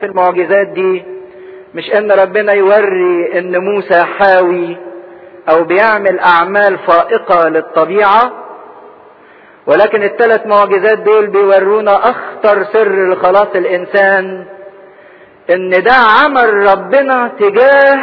المعجزات دي مش ان ربنا يوري ان موسى حاوي او بيعمل اعمال فائقة للطبيعة ولكن الثلاث معجزات دول بيورونا اخطر سر لخلاص الانسان ان ده عمل ربنا تجاه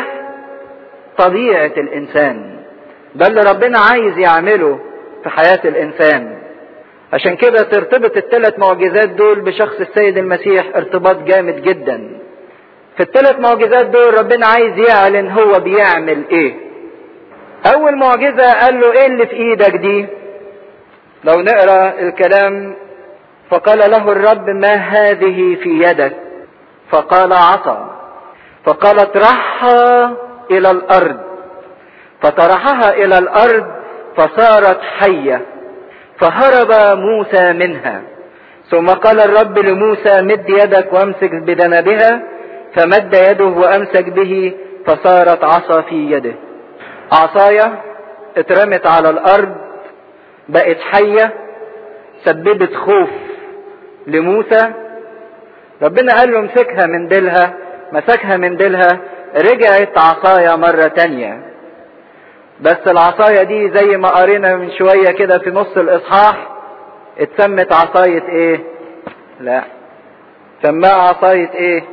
طبيعة الانسان ده اللي ربنا عايز يعمله في حياة الانسان عشان كده ترتبط الثلاث معجزات دول بشخص السيد المسيح ارتباط جامد جدا في الثلاث معجزات دول ربنا عايز يعلن هو بيعمل ايه اول معجزة قال له ايه اللي في ايدك دي لو نقرا الكلام فقال له الرب ما هذه في يدك فقال عصا فقال اطرحها الى الارض فطرحها الى الارض فصارت حيه فهرب موسى منها ثم قال الرب لموسى مد يدك وامسك بذنبها فمد يده وامسك به فصارت عصا في يده عصاية اترمت على الارض بقت حية سببت خوف لموسى ربنا قال له امسكها من ديلها مسكها من ديلها رجعت عصاية مرة تانية بس العصاية دي زي ما قرينا من شوية كده في نص الإصحاح اتسمت عصاية ايه؟ لا سماها عصاية ايه؟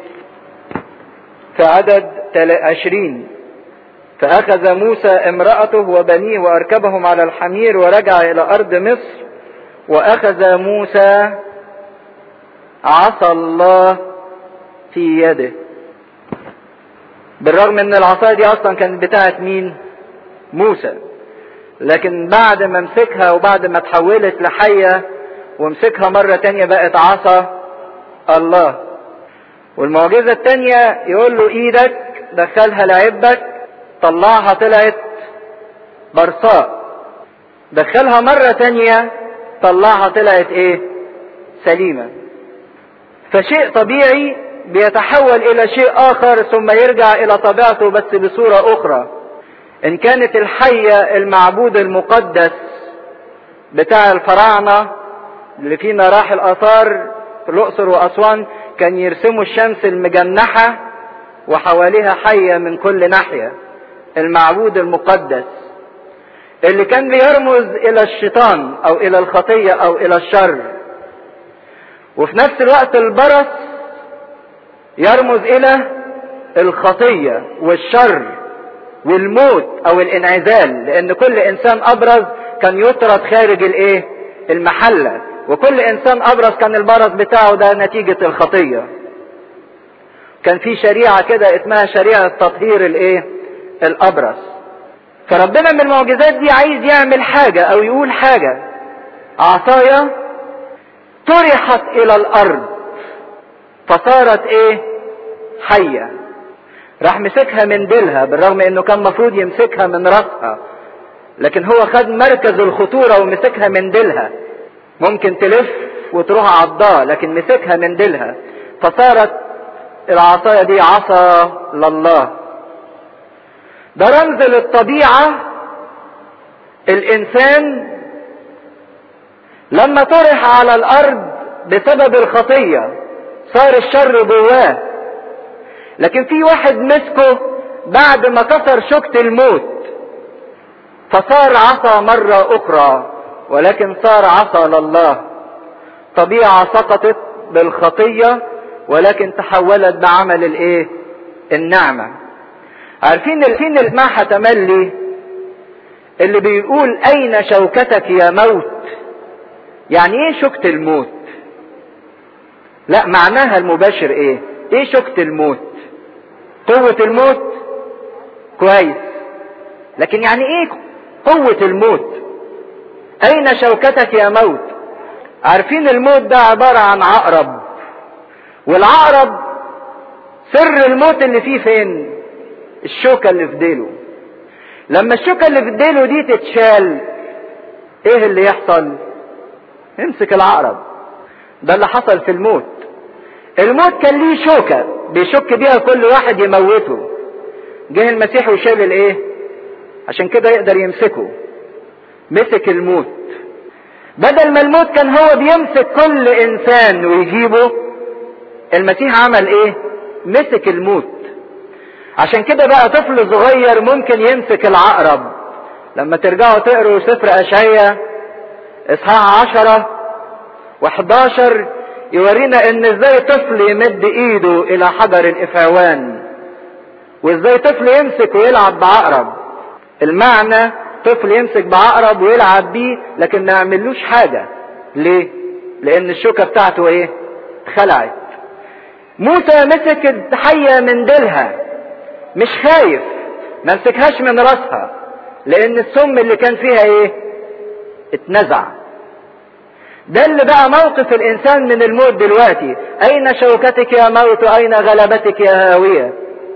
في عدد عشرين فأخذ موسى امرأته وبنيه وأركبهم على الحمير ورجع إلى أرض مصر وأخذ موسى عصا الله في يده بالرغم ان العصاية دي اصلا كانت بتاعت مين موسى لكن بعد ما مسكها وبعد ما تحولت لحية ومسكها مرة تانية بقت عصا الله والمعجزة التانية يقول له ايدك دخلها لعبك طلعها طلعت برصاء دخلها مرة تانية طلعها طلعت ايه سليمة فشيء طبيعي بيتحول الى شيء اخر ثم يرجع الى طبيعته بس بصورة اخرى ان كانت الحية المعبود المقدس بتاع الفراعنة اللي فينا راح الاثار في الاقصر واسوان كان يرسموا الشمس المجنحة وحواليها حية من كل ناحية المعبود المقدس اللي كان بيرمز الى الشيطان او الى الخطية او الى الشر وفي نفس الوقت البرص يرمز الى الخطية والشر والموت او الانعزال لان كل انسان ابرز كان يطرد خارج الايه المحلة وكل انسان ابرز كان البرص بتاعه ده نتيجة الخطية كان في شريعة كده اسمها شريعة تطهير الايه الابرص فربنا من المعجزات دي عايز يعمل حاجة او يقول حاجة عصايا طرحت الى الارض فصارت ايه حية راح مسكها من ديلها بالرغم انه كان مفروض يمسكها من راسها لكن هو خد مركز الخطورة ومسكها من ديلها ممكن تلف وتروح عضاه لكن مسكها من ديلها فصارت العصاية دي عصا لله ده رمز للطبيعة الانسان لما طرح على الارض بسبب الخطية صار الشر جواه لكن في واحد مسكه بعد ما كسر شوكة الموت فصار عصا مرة اخرى ولكن صار عصا لله طبيعة سقطت بالخطية ولكن تحولت بعمل الايه النعمة عارفين الفين الماحة تملي اللي بيقول اين شوكتك يا موت يعني ايه شوكة الموت لا معناها المباشر ايه ايه شوكة الموت قوة الموت كويس لكن يعني ايه قوة الموت اين شوكتك يا موت عارفين الموت ده عبارة عن عقرب والعقرب سر الموت اللي فيه فين الشوكة اللي في ديله لما الشوكة اللي في ديله دي تتشال ايه اللي يحصل امسك العقرب ده اللي حصل في الموت الموت كان ليه شوكة بيشك بيها كل واحد يموته جه المسيح وشال الايه عشان كده يقدر يمسكه مسك الموت بدل ما الموت كان هو بيمسك كل انسان ويجيبه المسيح عمل ايه مسك الموت عشان كده بقى طفل صغير ممكن يمسك العقرب لما ترجعوا تقروا سفر اشعياء اصحاح عشرة وحداشر يورينا ان ازاي طفل يمد ايده الى حجر الافعوان وازاي طفل يمسك ويلعب بعقرب المعنى طفل يمسك بعقرب ويلعب بيه لكن ما يعملوش حاجة ليه لان الشوكة بتاعته ايه خلعت موسى مسك الحية من ديلها مش خايف ما مسكهاش من راسها لان السم اللي كان فيها ايه اتنزع ده اللي بقى موقف الانسان من الموت دلوقتي اين شوكتك يا موت اين غلبتك يا هاوية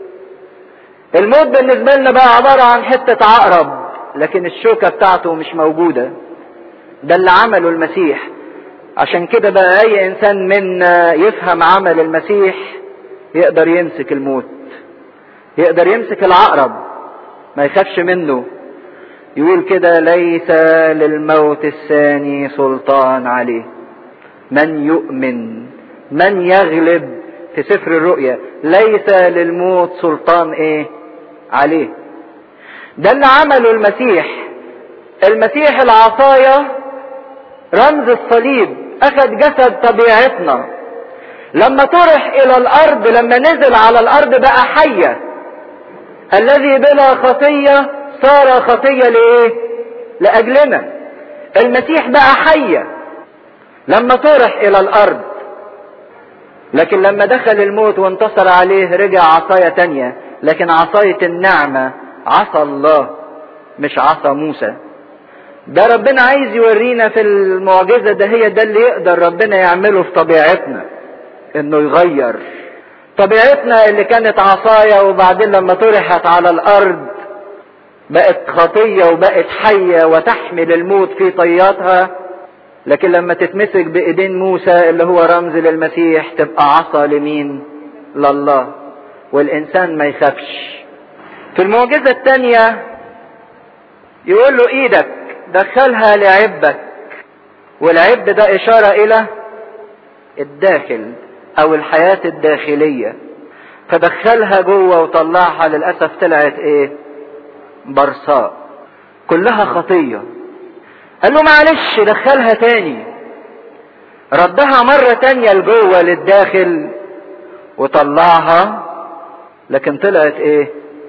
الموت بالنسبة لنا بقى عبارة عن حتة عقرب لكن الشوكة بتاعته مش موجودة ده اللي عمله المسيح عشان كده بقى اي انسان منا يفهم عمل المسيح يقدر يمسك الموت يقدر يمسك العقرب ما يخافش منه يقول كده ليس للموت الثاني سلطان عليه من يؤمن من يغلب في سفر الرؤيا ليس للموت سلطان ايه عليه ده اللي عمله المسيح المسيح العصاية رمز الصليب اخذ جسد طبيعتنا لما طرح الى الارض لما نزل على الارض بقى حية الذي بلا خطية صار خطية لايه لاجلنا المسيح بقى حية لما طرح الى الارض لكن لما دخل الموت وانتصر عليه رجع عصاية تانية لكن عصاية النعمة عصا الله مش عصا موسى ده ربنا عايز يورينا في المعجزة ده هي ده اللي يقدر ربنا يعمله في طبيعتنا انه يغير طبيعتنا اللي كانت عصاية وبعدين لما طرحت على الارض بقت خطية وبقت حية وتحمل الموت في طياتها لكن لما تتمسك بايدين موسى اللي هو رمز للمسيح تبقى عصا لمين لله والانسان ما يخافش في المعجزة الثانية يقول له ايدك دخلها لعبك والعب ده اشارة الى الداخل او الحياة الداخلية فدخلها جوه وطلعها للأسف طلعت ايه برصاء كلها خطية قال له معلش دخلها تاني ردها مرة تانية لجوه للداخل وطلعها لكن طلعت ايه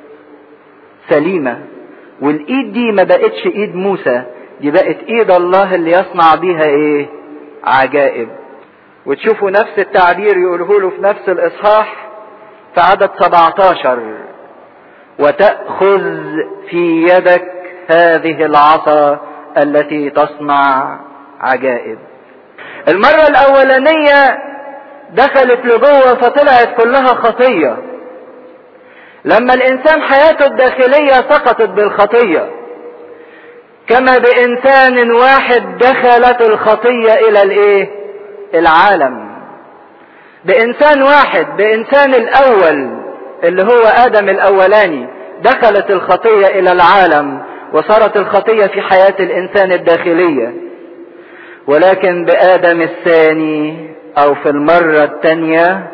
سليمة والايد دي ما بقتش ايد موسى دي بقت ايد الله اللي يصنع بيها ايه عجائب وتشوفوا نفس التعبير يقوله له في نفس الاصحاح في عدد 17 وتأخذ في يدك هذه العصا التي تصنع عجائب المرة الاولانية دخلت لجوه فطلعت كلها خطية لما الانسان حياته الداخلية سقطت بالخطية كما بانسان واحد دخلت الخطية الى الايه العالم بانسان واحد بانسان الاول اللي هو ادم الاولاني دخلت الخطية الى العالم وصارت الخطية في حياة الانسان الداخلية ولكن بادم الثاني او في المرة الثانية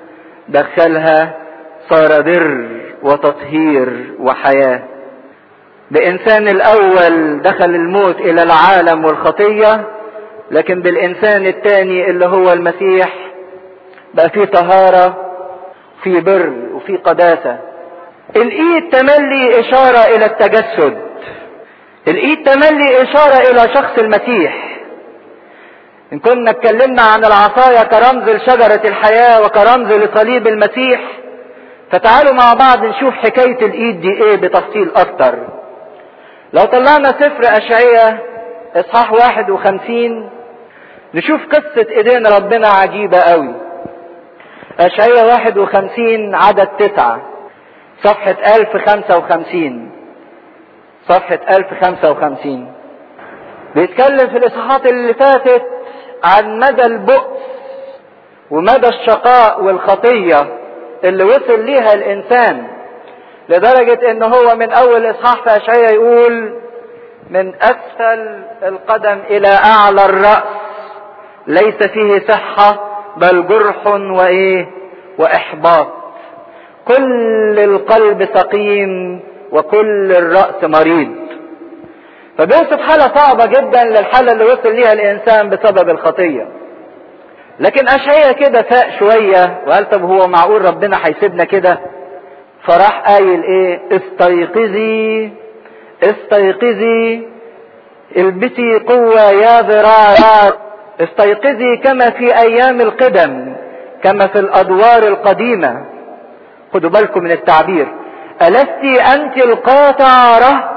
دخلها صار بر وتطهير وحياة بإنسان الأول دخل الموت إلى العالم والخطية لكن بالإنسان الثاني اللي هو المسيح بقى فيه طهارة في بر وفي قداسة الإيد تملي إشارة إلى التجسد الإيد تملي إشارة إلى شخص المسيح إن كنا اتكلمنا عن العصاية كرمز لشجرة الحياة وكرمز لصليب المسيح فتعالوا مع بعض نشوف حكاية الايد دي ايه بتفصيل اكتر لو طلعنا سفر اشعية اصحاح واحد وخمسين نشوف قصة ايدين ربنا عجيبة قوي اشعية واحد وخمسين عدد تسعة صفحة الف خمسة وخمسين صفحة الف خمسة وخمسين بيتكلم في الاصحاحات اللي فاتت عن مدى البؤس ومدى الشقاء والخطيه اللي وصل ليها الانسان لدرجة ان هو من اول اصحاح في اشعياء يقول من اسفل القدم الى اعلى الرأس ليس فيه صحة بل جرح وايه واحباط كل القلب سقيم وكل الرأس مريض فبيوصف حالة صعبة جدا للحالة اللي وصل ليها الإنسان بسبب الخطية لكن أشعية كده فاق شوية وقال طب هو معقول ربنا هيسيبنا كده فراح قايل ايه استيقظي استيقظي البسي قوة يا ذراعات استيقظي كما في ايام القدم كما في الادوار القديمة خدوا بالكم من التعبير ألست أنت القاطعة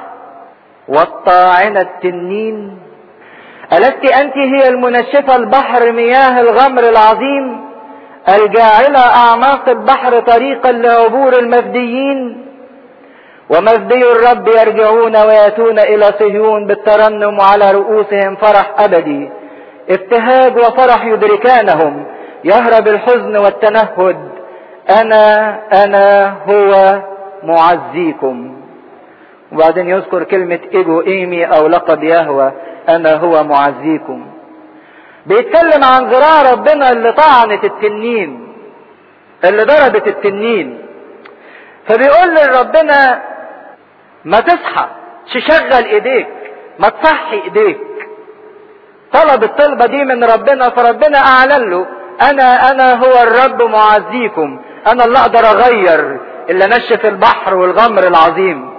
والطاعنة التنين ألست أنت هي المنشفة البحر مياه الغمر العظيم الجاعلة أعماق البحر طريقا لعبور المفديين ومفدي الرب يرجعون وياتون إلى صهيون بالترنم على رؤوسهم فرح أبدي ابتهاج وفرح يدركانهم يهرب الحزن والتنهد أنا أنا هو معزيكم وبعدين يذكر كلمة إيجو إيمي أو لقب يهوى أنا هو معزيكم بيتكلم عن ذراع ربنا اللي طعنت التنين اللي ضربت التنين فبيقول لربنا ما تصحى تشغل ايديك ما تصحي ايديك طلب الطلبة دي من ربنا فربنا اعلن له انا انا هو الرب معزيكم انا اللي اقدر اغير اللي نشف البحر والغمر العظيم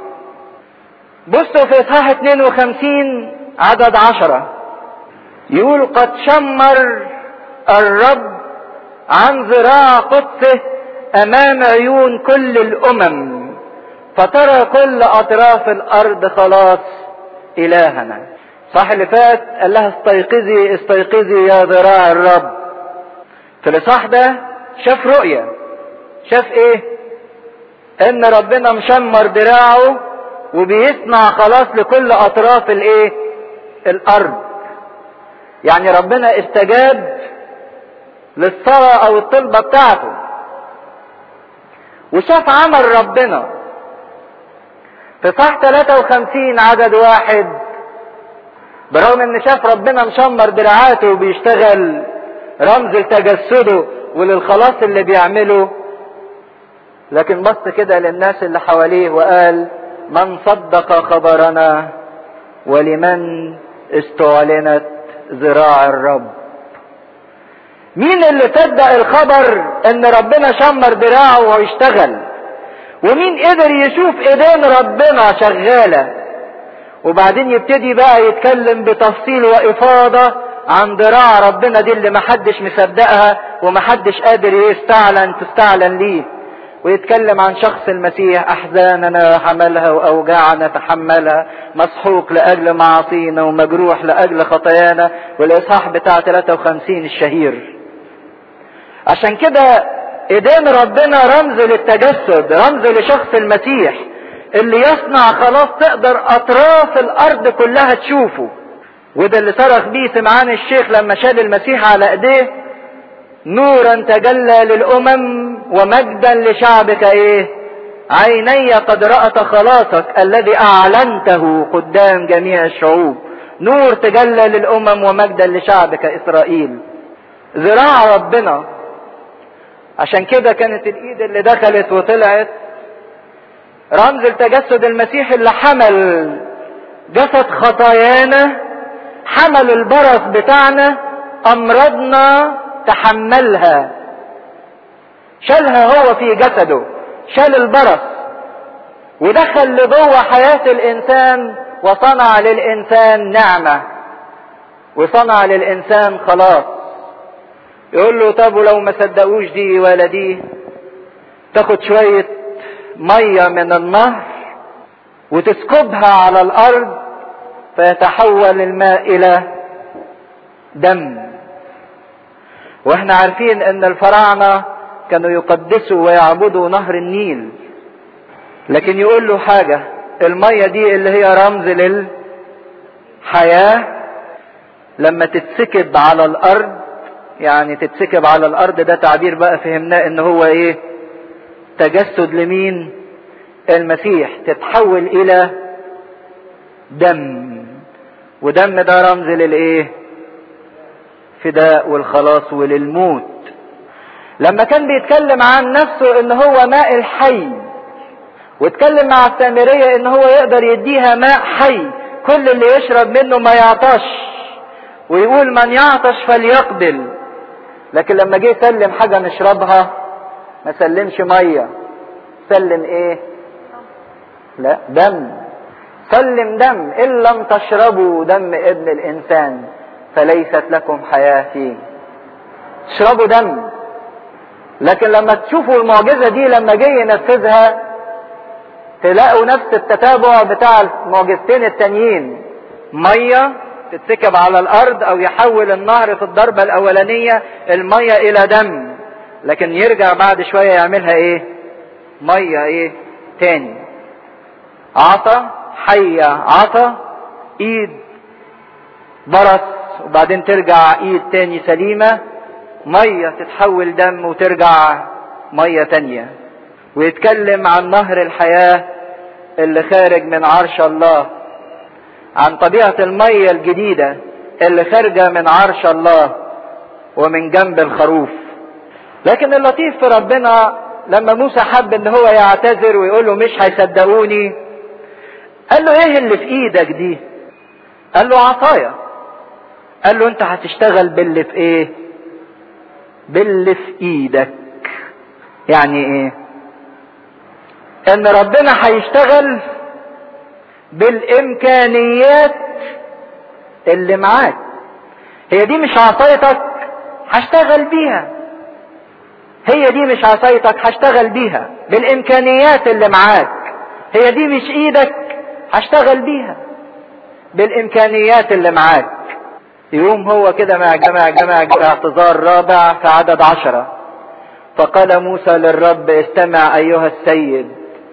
بصوا في اصحاح 52 عدد عشرة يقول قد شمر الرب عن ذراع قدسه امام عيون كل الامم فترى كل اطراف الارض خلاص الهنا صح اللي فات قال لها استيقظي استيقظي يا ذراع الرب في الاصحاح ده شاف رؤية شاف ايه ان ربنا مشمر دراعه وبيصنع خلاص لكل اطراف الايه الارض يعني ربنا استجاب للصلاة او الطلبة بتاعته وشاف عمل ربنا في صح 53 عدد واحد برغم ان شاف ربنا مشمر دراعاته وبيشتغل رمز لتجسده وللخلاص اللي بيعمله لكن بص كده للناس اللي حواليه وقال من صدق خبرنا ولمن استعلنت ذراع الرب مين اللي صدق الخبر ان ربنا شمر دراعه ويشتغل ومين قدر يشوف ايدين ربنا شغاله وبعدين يبتدي بقى يتكلم بتفصيل وافاضه عن ذراع ربنا دي اللي محدش مصدقها ومحدش قادر يستعلن تستعلن ليه ويتكلم عن شخص المسيح احزاننا حملها واوجاعنا تحملها مسحوق لاجل معاصينا ومجروح لاجل خطايانا والاصحاح بتاع 53 الشهير عشان كده ايدين ربنا رمز للتجسد رمز لشخص المسيح اللي يصنع خلاص تقدر اطراف الارض كلها تشوفه وده اللي صرخ بيه سمعان الشيخ لما شال المسيح على ايديه نورا تجلى للامم ومجدا لشعبك ايه عيني قد رأت خلاصك الذي اعلنته قدام جميع الشعوب نور تجلى للامم ومجدا لشعبك اسرائيل ذراع ربنا عشان كده كانت الايد اللي دخلت وطلعت رمز التجسد المسيح اللي حمل جسد خطايانا حمل البرص بتاعنا امراضنا تحملها شالها هو في جسده شال البرص ودخل لجوه حياة الانسان وصنع للانسان نعمة وصنع للانسان خلاص يقول له طب ولو ما صدقوش دي ولا دي تاخد شوية مية من النهر وتسكبها على الارض فيتحول الماء الى دم واحنا عارفين ان الفراعنة كانوا يقدسوا ويعبدوا نهر النيل لكن يقول له حاجة المية دي اللي هي رمز للحياة لما تتسكب على الارض يعني تتسكب على الارض ده تعبير بقى فهمناه ان هو ايه تجسد لمين المسيح تتحول الى دم ودم ده رمز للايه فداء والخلاص وللموت لما كان بيتكلم عن نفسه ان هو ماء الحي واتكلم مع السامرية ان هو يقدر يديها ماء حي كل اللي يشرب منه ما يعطش ويقول من يعطش فليقبل لكن لما جه يسلم حاجة نشربها ما سلمش مية سلم ايه لا دم سلم دم ان لم تشربوا دم ابن الانسان فليست لكم حياة فيه اشربوا دم لكن لما تشوفوا المعجزة دي لما جه ينفذها تلاقوا نفس التتابع بتاع المعجزتين التانيين مية تتسكب على الارض او يحول النهر في الضربة الاولانية المية الى دم لكن يرجع بعد شوية يعملها ايه مية ايه تاني عصا حية عصا ايد برص وبعدين ترجع ايد تاني سليمة مية تتحول دم وترجع مية تانية ويتكلم عن نهر الحياة اللي خارج من عرش الله عن طبيعة المية الجديدة اللي خارجة من عرش الله ومن جنب الخروف لكن اللطيف في ربنا لما موسى حب ان هو يعتذر ويقول له مش هيصدقوني قال له ايه اللي في ايدك دي قال له عصايا قال له انت هتشتغل باللي في ايه باللي في ايدك يعني ايه ان ربنا هيشتغل بالامكانيات اللي معاك هي دي مش عصايتك هشتغل بيها هي دي مش عصايتك هشتغل بيها بالامكانيات اللي معاك هي دي مش ايدك هشتغل بيها بالامكانيات اللي معاك يقوم هو كده مع جمع جمع اعتذار رابع في عدد عشرة فقال موسى للرب استمع ايها السيد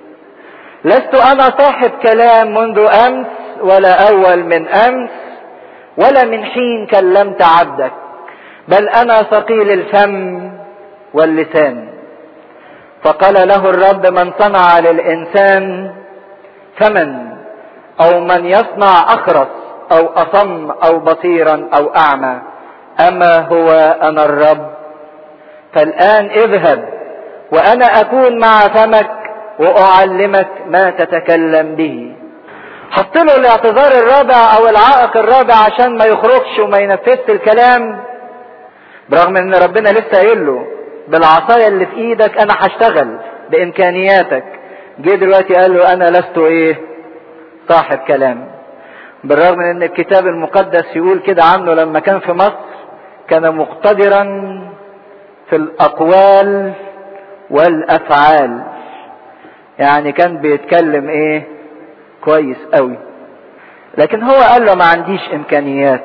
لست انا صاحب كلام منذ امس ولا اول من امس ولا من حين كلمت عبدك بل انا ثقيل الفم واللسان فقال له الرب من صنع للانسان فمن او من يصنع اخرس او اصم او بصيرا او اعمى اما هو انا الرب فالان اذهب وانا اكون مع فمك واعلمك ما تتكلم به حط له الاعتذار الرابع او العائق الرابع عشان ما يخرجش وما ينفذش الكلام برغم ان ربنا لسه قايل له بالعصايه اللي في ايدك انا هشتغل بامكانياتك جه دلوقتي قال له انا لست ايه صاحب كلام بالرغم من ان الكتاب المقدس يقول كده عنه لما كان في مصر كان مقتدرا في الاقوال والافعال يعني كان بيتكلم ايه كويس قوي لكن هو قال له ما عنديش امكانيات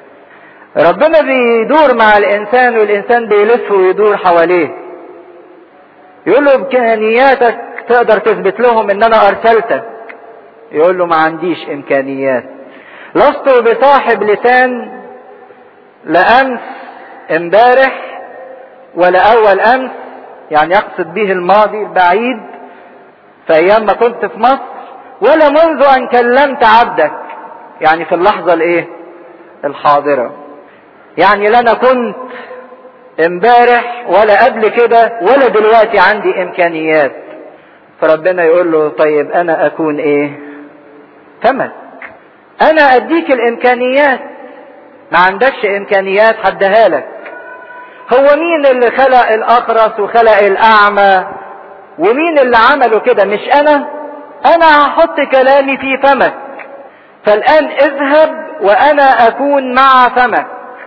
ربنا بيدور مع الانسان والانسان بيلف ويدور حواليه يقول له امكانياتك تقدر تثبت لهم ان انا ارسلتك يقول له ما عنديش امكانيات لست بصاحب لسان لا امس امبارح ولا اول امس يعني يقصد به الماضي البعيد في ايام ما كنت في مصر ولا منذ ان كلمت عبدك يعني في اللحظة الايه الحاضرة يعني لا انا كنت امبارح ولا قبل كده ولا دلوقتي عندي امكانيات فربنا يقول له طيب انا اكون ايه فمك انا اديك الامكانيات ما عندكش امكانيات حدها لك هو مين اللي خلق الاخرس وخلق الاعمى ومين اللي عمله كده مش انا انا هحط كلامي في فمك فالان اذهب وانا اكون مع فمك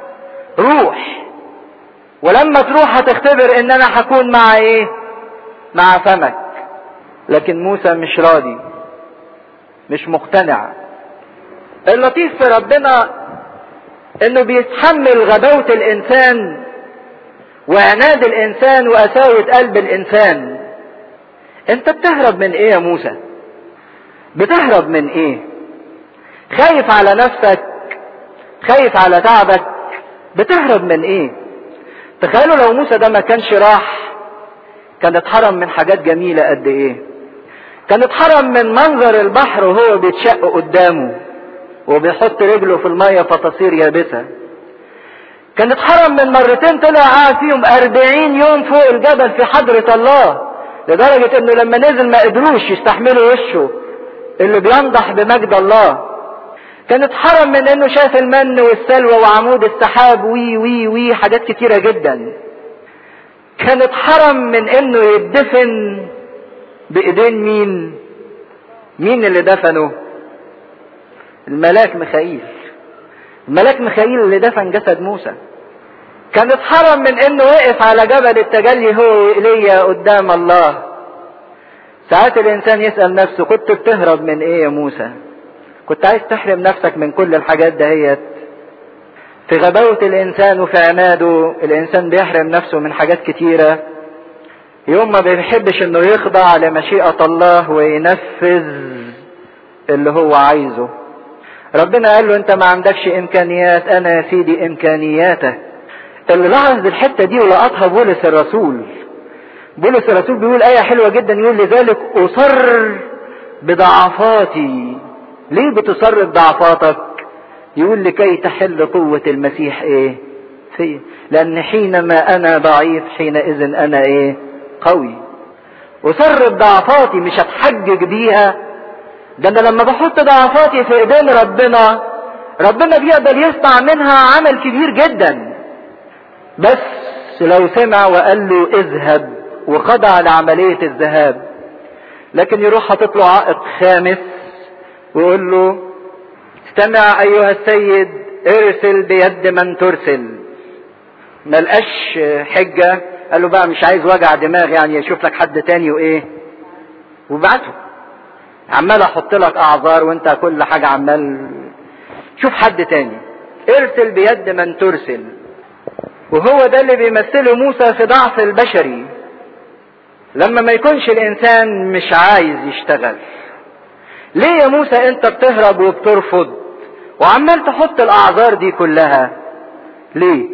روح ولما تروح هتختبر ان انا هكون مع ايه مع فمك لكن موسى مش راضي مش مقتنع اللطيف في ربنا انه بيتحمل غباوة الانسان وعناد الانسان وقساوة قلب الانسان انت بتهرب من ايه يا موسى بتهرب من ايه خايف على نفسك خايف على تعبك بتهرب من ايه تخيلوا لو موسى ده ما كانش راح كان اتحرم من حاجات جميلة قد ايه كان اتحرم من منظر البحر وهو بيتشق قدامه وبيحط رجله في المية فتصير يابسة كان اتحرم من مرتين طلع قاعد فيهم أربعين يوم فوق الجبل في حضرة الله لدرجة انه لما نزل ما قدروش يستحملوا وشه اللي بينضح بمجد الله كان اتحرم من انه شاف المن والسلوى وعمود السحاب وي وي وي حاجات كتيرة جدا كان اتحرم من انه يدفن بايدين مين مين اللي دفنه الملاك ميخائيل الملاك ميخائيل اللي دفن جسد موسى كان اتحرم من انه وقف على جبل التجلي هو وايليا قدام الله ساعات الانسان يسأل نفسه كنت بتهرب من ايه يا موسى كنت عايز تحرم نفسك من كل الحاجات دهيت في غباوة الانسان وفي عناده الانسان بيحرم نفسه من حاجات كتيرة يوم ما بيحبش انه يخضع لمشيئة الله وينفذ اللي هو عايزه ربنا قال له انت ما عندكش امكانيات انا يا سيدي امكانياتك اللي لاحظ الحتة دي ولقطها بولس الرسول بولس الرسول بيقول آية حلوة جدا يقول لذلك أصر بضعفاتي ليه بتصر بضعفاتك يقول لكي تحل قوة المسيح ايه في لأن حينما أنا ضعيف حينئذ أنا ايه قوي أصر بضعفاتي مش هتحجج بيها ده أنا لما بحط ضعفاتي في إيدين ربنا ربنا بيقدر يصنع منها عمل كبير جدا بس لو سمع وقال له اذهب وخضع لعملية الذهاب لكن يروح حاطط له عائق خامس ويقول له استمع ايها السيد ارسل بيد من ترسل ملقاش حجة قال له بقى مش عايز وجع دماغ يعني يشوف لك حد تاني وايه وبعته عمال احط لك اعذار وانت كل حاجة عمال شوف حد تاني ارسل بيد من ترسل وهو ده اللي بيمثله موسى في ضعف البشري لما ما يكونش الانسان مش عايز يشتغل ليه يا موسى انت بتهرب وبترفض وعمال تحط الاعذار دي كلها ليه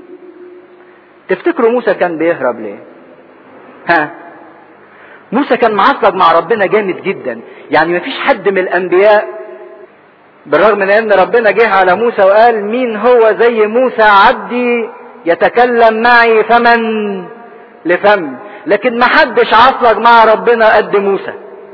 تفتكروا موسى كان بيهرب ليه ها موسى كان معصب مع ربنا جامد جدا يعني مفيش حد من الانبياء بالرغم من ان ربنا جه على موسى وقال مين هو زي موسى عبدي يتكلم معي فمن لفم لكن ما حدش عصلك مع ربنا قد موسى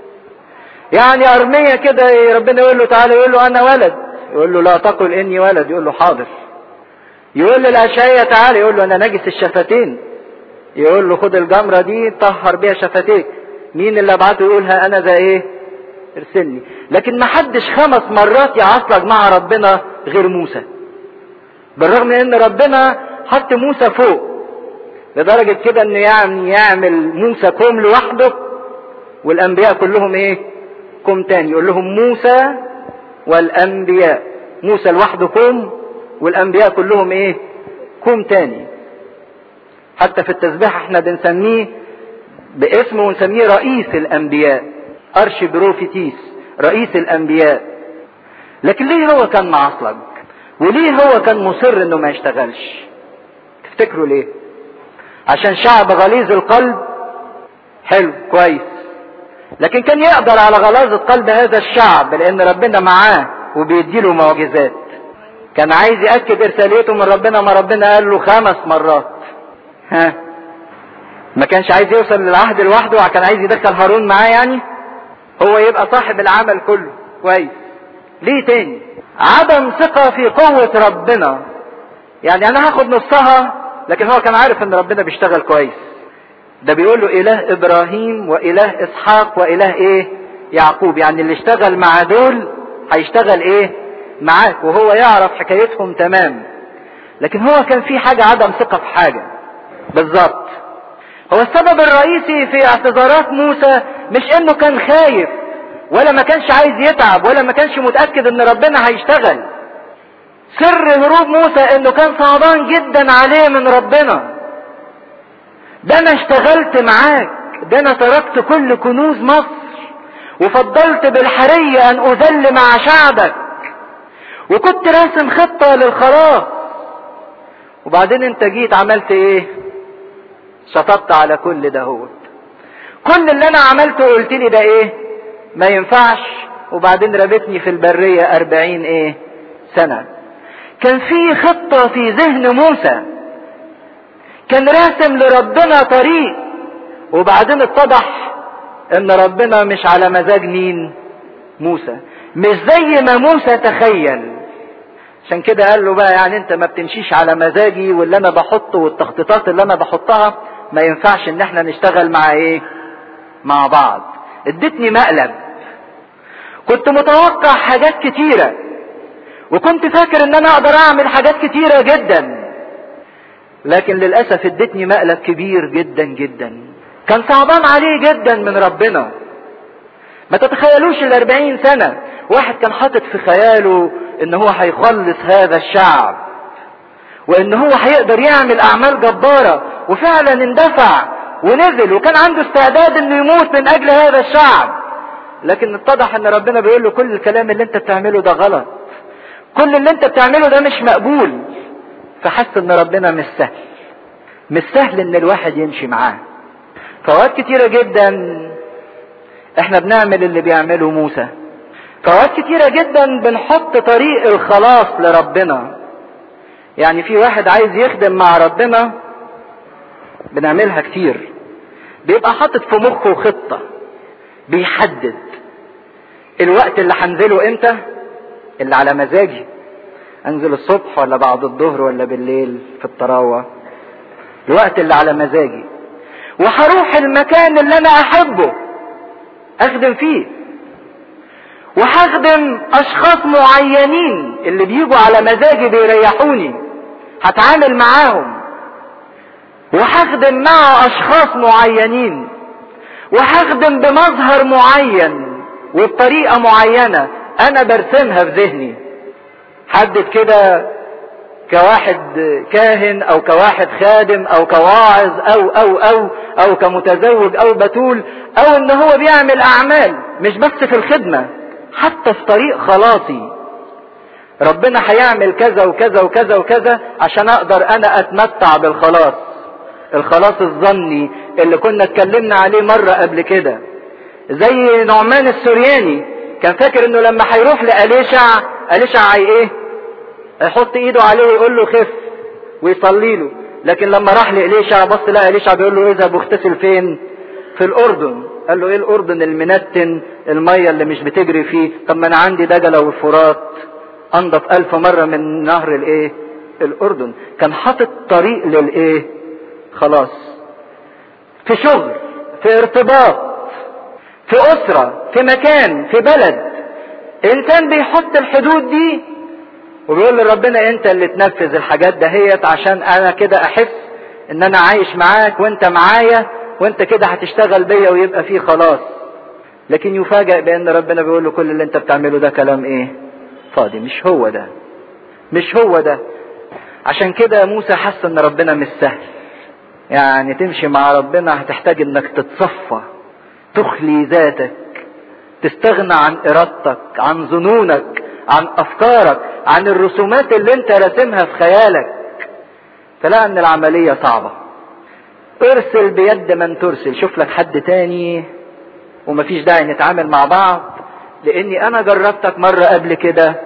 يعني ارمية كده ربنا يقول له تعالى يقول له انا ولد يقول له لا تقل اني ولد يقول له حاضر يقول للاشعية تعالى يقول له انا نجس الشفتين يقول له خد الجمرة دي طهر بيها شفتيك مين اللي ابعته يقولها انا زي ايه ارسلني لكن ما حدش خمس مرات يعصلك مع ربنا غير موسى بالرغم ان ربنا حط موسى فوق لدرجة كده انه يعني يعمل موسى كوم لوحده والانبياء كلهم ايه كوم تاني يقول لهم موسى والانبياء موسى لوحده كوم والانبياء كلهم ايه كوم تاني حتى في التسبيح احنا بنسميه باسمه ونسميه رئيس الانبياء ارش بروفيتيس رئيس الانبياء لكن ليه هو كان معصلج وليه هو كان مصر انه ما يشتغلش تفتكروا ليه عشان شعب غليظ القلب حلو كويس لكن كان يقدر على غلاظة قلب هذا الشعب لان ربنا معاه وبيديله معجزات كان عايز يأكد ارساليته من ربنا ما ربنا قال له خمس مرات ها ما كانش عايز يوصل للعهد لوحده وكان عايز يدخل هارون معاه يعني هو يبقى صاحب العمل كله كويس ليه تاني عدم ثقة في قوة ربنا يعني انا هاخد نصها لكن هو كان عارف ان ربنا بيشتغل كويس ده بيقول له اله ابراهيم واله اسحاق واله ايه يعقوب يعني اللي اشتغل مع دول هيشتغل ايه معاك وهو يعرف حكايتهم تمام لكن هو كان في حاجة عدم ثقة في حاجة بالظبط هو السبب الرئيسي في اعتذارات موسى مش انه كان خايف ولا ما كانش عايز يتعب ولا ما كانش متأكد ان ربنا هيشتغل سر هروب موسى انه كان صعبان جدا عليه من ربنا ده انا اشتغلت معاك ده انا تركت كل كنوز مصر وفضلت بالحرية ان اذل مع شعبك وكنت راسم خطة للخلاص وبعدين انت جيت عملت ايه شطبت على كل ده هو كل اللي انا عملته قلت لي ده ايه ما ينفعش وبعدين رمتني في البرية اربعين ايه سنة كان في خطة في ذهن موسى كان راسم لربنا طريق وبعدين اتضح ان ربنا مش على مزاج مين موسى مش زي ما موسى تخيل عشان كده قال له بقى يعني انت ما بتمشيش على مزاجي واللي انا بحطه والتخطيطات اللي انا بحطها ما ينفعش ان احنا نشتغل مع ايه مع بعض ادتني مقلب كنت متوقع حاجات كتيرة وكنت فاكر ان انا اقدر اعمل حاجات كتيرة جدا لكن للأسف ادتني مقلب كبير جدا جدا كان صعبان عليه جدا من ربنا ما تتخيلوش الاربعين سنة واحد كان حاطط في خياله ان هو هيخلص هذا الشعب وان هو هيقدر يعمل اعمال جبارة وفعلا اندفع ونزل وكان عنده استعداد انه يموت من اجل هذا الشعب لكن اتضح ان ربنا بيقول له كل الكلام اللي انت بتعمله ده غلط كل اللي انت بتعمله ده مش مقبول فحس ان ربنا مش سهل مش سهل ان الواحد يمشي معاه فوقات كتيرة جدا احنا بنعمل اللي بيعمله موسى فوقات كتيرة جدا بنحط طريق الخلاص لربنا يعني في واحد عايز يخدم مع ربنا بنعملها كتير بيبقى حاطط في مخه خطة بيحدد الوقت اللي هنزله امتى اللي على مزاجي انزل الصبح ولا بعد الظهر ولا بالليل في الطراوة الوقت اللي على مزاجي وهروح المكان اللي انا احبه اخدم فيه وهخدم اشخاص معينين اللي بيجوا على مزاجي بيريحوني هتعامل معاهم وهخدم مع اشخاص معينين وهخدم بمظهر معين وبطريقة معينة انا برسمها في ذهني حدد كده كواحد كاهن او كواحد خادم او كواعظ او او او او كمتزوج او بتول او ان هو بيعمل اعمال مش بس في الخدمة حتى في طريق خلاصي ربنا هيعمل كذا وكذا وكذا وكذا عشان اقدر انا اتمتع بالخلاص الخلاص الظني اللي كنا اتكلمنا عليه مرة قبل كده زي نعمان السورياني كان فاكر انه لما هيروح لأليشع أليشع هي ايه يحط ايده عليه ويقول له خف ويصلي له لكن لما راح لإليشع بص لقى إليشع بيقول له اذهب واغتسل فين في الأردن قال له ايه الأردن المنتن المية اللي مش بتجري فيه طب ما انا عندي دجلة والفرات انضف ألف مرة من نهر الايه الأردن كان حاطط طريق للايه خلاص في شغل في ارتباط في أسرة في مكان في بلد إنسان بيحط الحدود دي وبيقول لربنا أنت اللي تنفذ الحاجات دهيت عشان أنا كده أحس إن أنا عايش معاك وأنت معايا وأنت كده هتشتغل بيا ويبقى فيه خلاص لكن يفاجأ بأن ربنا بيقول له كل اللي أنت بتعمله ده كلام إيه؟ فاضي مش هو ده مش هو ده عشان كده موسى حس إن ربنا مش سهل يعني تمشي مع ربنا هتحتاج انك تتصفى تخلي ذاتك تستغنى عن ارادتك عن ظنونك عن افكارك عن الرسومات اللي انت راسمها في خيالك فلا ان العملية صعبة ارسل بيد من ترسل شوف لك حد تاني ومفيش داعي نتعامل مع بعض لاني انا جربتك مرة قبل كده